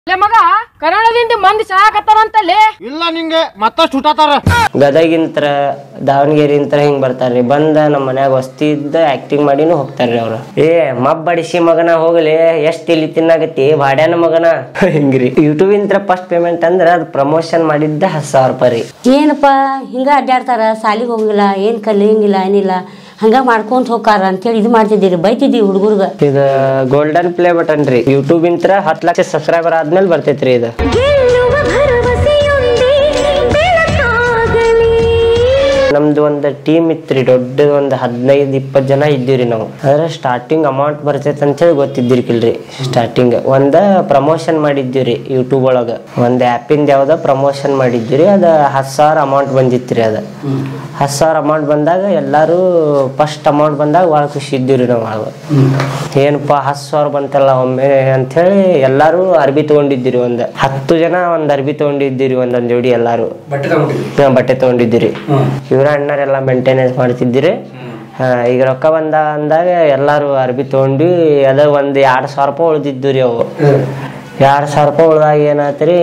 ಲೇ ಮಗ ಕನ್ನಡದಿಂದ ಮಂದಿ ಸಾಕತ್ತಾರಂತಲ್ಲಿ ಇಲ್ಲ ನಿಂಗೆ ಮತ್ತಷ್ಟು ಹುಟ್ಟಾತಾರ ಗದಗಿಂತ್ರ ದಾವಣಗೆರೆಂತ್ರ ಹಿಂಗ್ ಬರ್ತಾರ್ರಿ ಬಂದ ನಮ್ಮ ಮನ್ಯಾಗ ವಸ್ತಿ ಇದ್ದ ಆಕ್ಟಿಂಗ್ ಮಾಡಿನೂ ಹೋಗ್ತಾರ್ರಿ ಅವ್ರು ಏ ಮಬ್ಬಡಿಸಿ ಮಗನ ಹೋಗ್ಲಿ ಎಷ್ಟ್ ಇಲ್ಲಿ ತಿನ್ನಾಗತ್ತಿ ಬಾಡ್ಯಾನ ಮಗನ ಹಿಂಗ್ರಿ ಯೂಟ್ಯೂಬ್ ಇಂತ್ರ ಫಸ್ಟ್ ಪೇಮೆಂಟ್ ಅಂದ್ರ ಅದ್ ಪ್ರಮೋಷನ್ ಮಾಡಿದ್ದ ಹತ್ತು ಸಾವಿರ ರೂಪಾಯಿ ರೀ ಏನಪ್ಪ ಹಿಂಗ ಅಡ್ಡಾಡ್ತಾರ ಸಾಲಿಗೆ ಹೋಗಿಲ್ಲ ಏನ್ ಕಲಿಯಂಗಿಲ್ಲ ಏನಿಲ್ಲ ಹಂಗ ಮಾಡ್ಕೊಂತ ಹೋಗಾರ ಅಂತೇಳಿ ಇದು ಮಾಡ್ತಿದ್ದೀರಿ ಬೈತಿದ್ದೀವಿ ಹುಡುಗರ್ಗ ಇದು ಗೋಲ್ಡನ್ ಪ್ಲೇ ಬಟನ್ ರೀ ಯೂಟ್ಯೂಬ್ ಇಂತ್ರ ಹತ್ತು ಲಕ್ಷ ಸಬ್ಸ್ಕ್ರೈಬರ್ ಆದ್ಮೇಲೆ ಬರ್ತೈತ್ರಿ ಇದು ನಮ್ದು ಒಂದು ಟೀಮ್ ಇತ್ರಿ ದೊಡ್ಡ ಒಂದು ಹದಿನೈದು ಇಪ್ಪತ್ತು ಜನ ಇದ್ದೀವ್ರಿ ನಾವು ಆದ್ರೆ ಸ್ಟಾರ್ಟಿಂಗ್ ಅಮೌಂಟ್ ಬರ್ತೈತೆ ಅಂತೇಳಿ ಗೊತ್ತಿದ್ದಿರ್ಕಿಲ್ರಿ ಸ್ಟಾರ್ಟಿಂಗ್ ಒಂದ ಪ್ರಮೋಷನ್ ಮಾಡಿದ್ದೀವ್ರಿ ಯೂಟ್ಯೂಬ್ ಒಳಗ ಒಂದ್ ಆ್ಯಪಿಂದ ಯಾವ್ದ ಪ್ರಮೋಷನ್ ಮಾಡಿದ್ದೀರಿ ಅದ ಹತ್ತು ಸಾವಿರ ಅಮೌಂಟ್ ಬಂದಿತ್ರಿ ಅದ ಹತ್ತು ಸಾವಿರ ಅಮೌಂಟ್ ಬಂದಾಗ ಎಲ್ಲಾರು ಫಸ್ಟ್ ಅಮೌಂಟ್ ಬಂದಾಗ ಭಾಳ ಖುಷಿ ಇದ್ದೀವ್ರಿ ನಾವು ಆಗ ಏನಪ್ಪಾ ಹತ್ತು ಸಾವಿರ ಬಂತಲ್ಲ ಒಮ್ಮೆ ಅಂಥೇಳಿ ಎಲ್ಲಾರು ಅರ್ಬಿ ತಗೊಂಡಿದ್ದೀರಿ ಒಂದ್ ಹತ್ತು ಜನ ಒಂದ್ ಅರ್ಬಿ ತಗೊಂಡಿದ್ದೀರಿ ಒಂದೊಂದ್ ಜೋಡಿ ಎಲ್ಲಾರು ಬಟ್ಟೆ ತಗೊಂಡಿದ್ರಿ ಹಾ, ಬಟ್ಟೆ ತಗೊಂಡಿದ್ದೀರಿ ಇವ್ರ ಅಣ್ಣರೆಲ್ಲ ಮೇಂಟೆನೆನ್ಸ್ ಮಾಡ್ತಿದ್ದೀರಿ ಹಾ, ಈಗ ರೊಕ್ಕ ಬಂದ ಅಂದಾಗ ಎಲ್ಲಾರು ಅರ್ಬಿ ತಗೊಂಡು ಅದ ಒಂದ್ ಎರಡ್ ಸಾವಿರ ರೂಪಾಯಿ ಉಳ್ದಿದ್ದು ರೀ ಅವು ಎರಡ್ ಸಾವಿರ ರೂಪಾಯಿ ಉಳ್ದಾಗ ಏನಾತ್ರಿ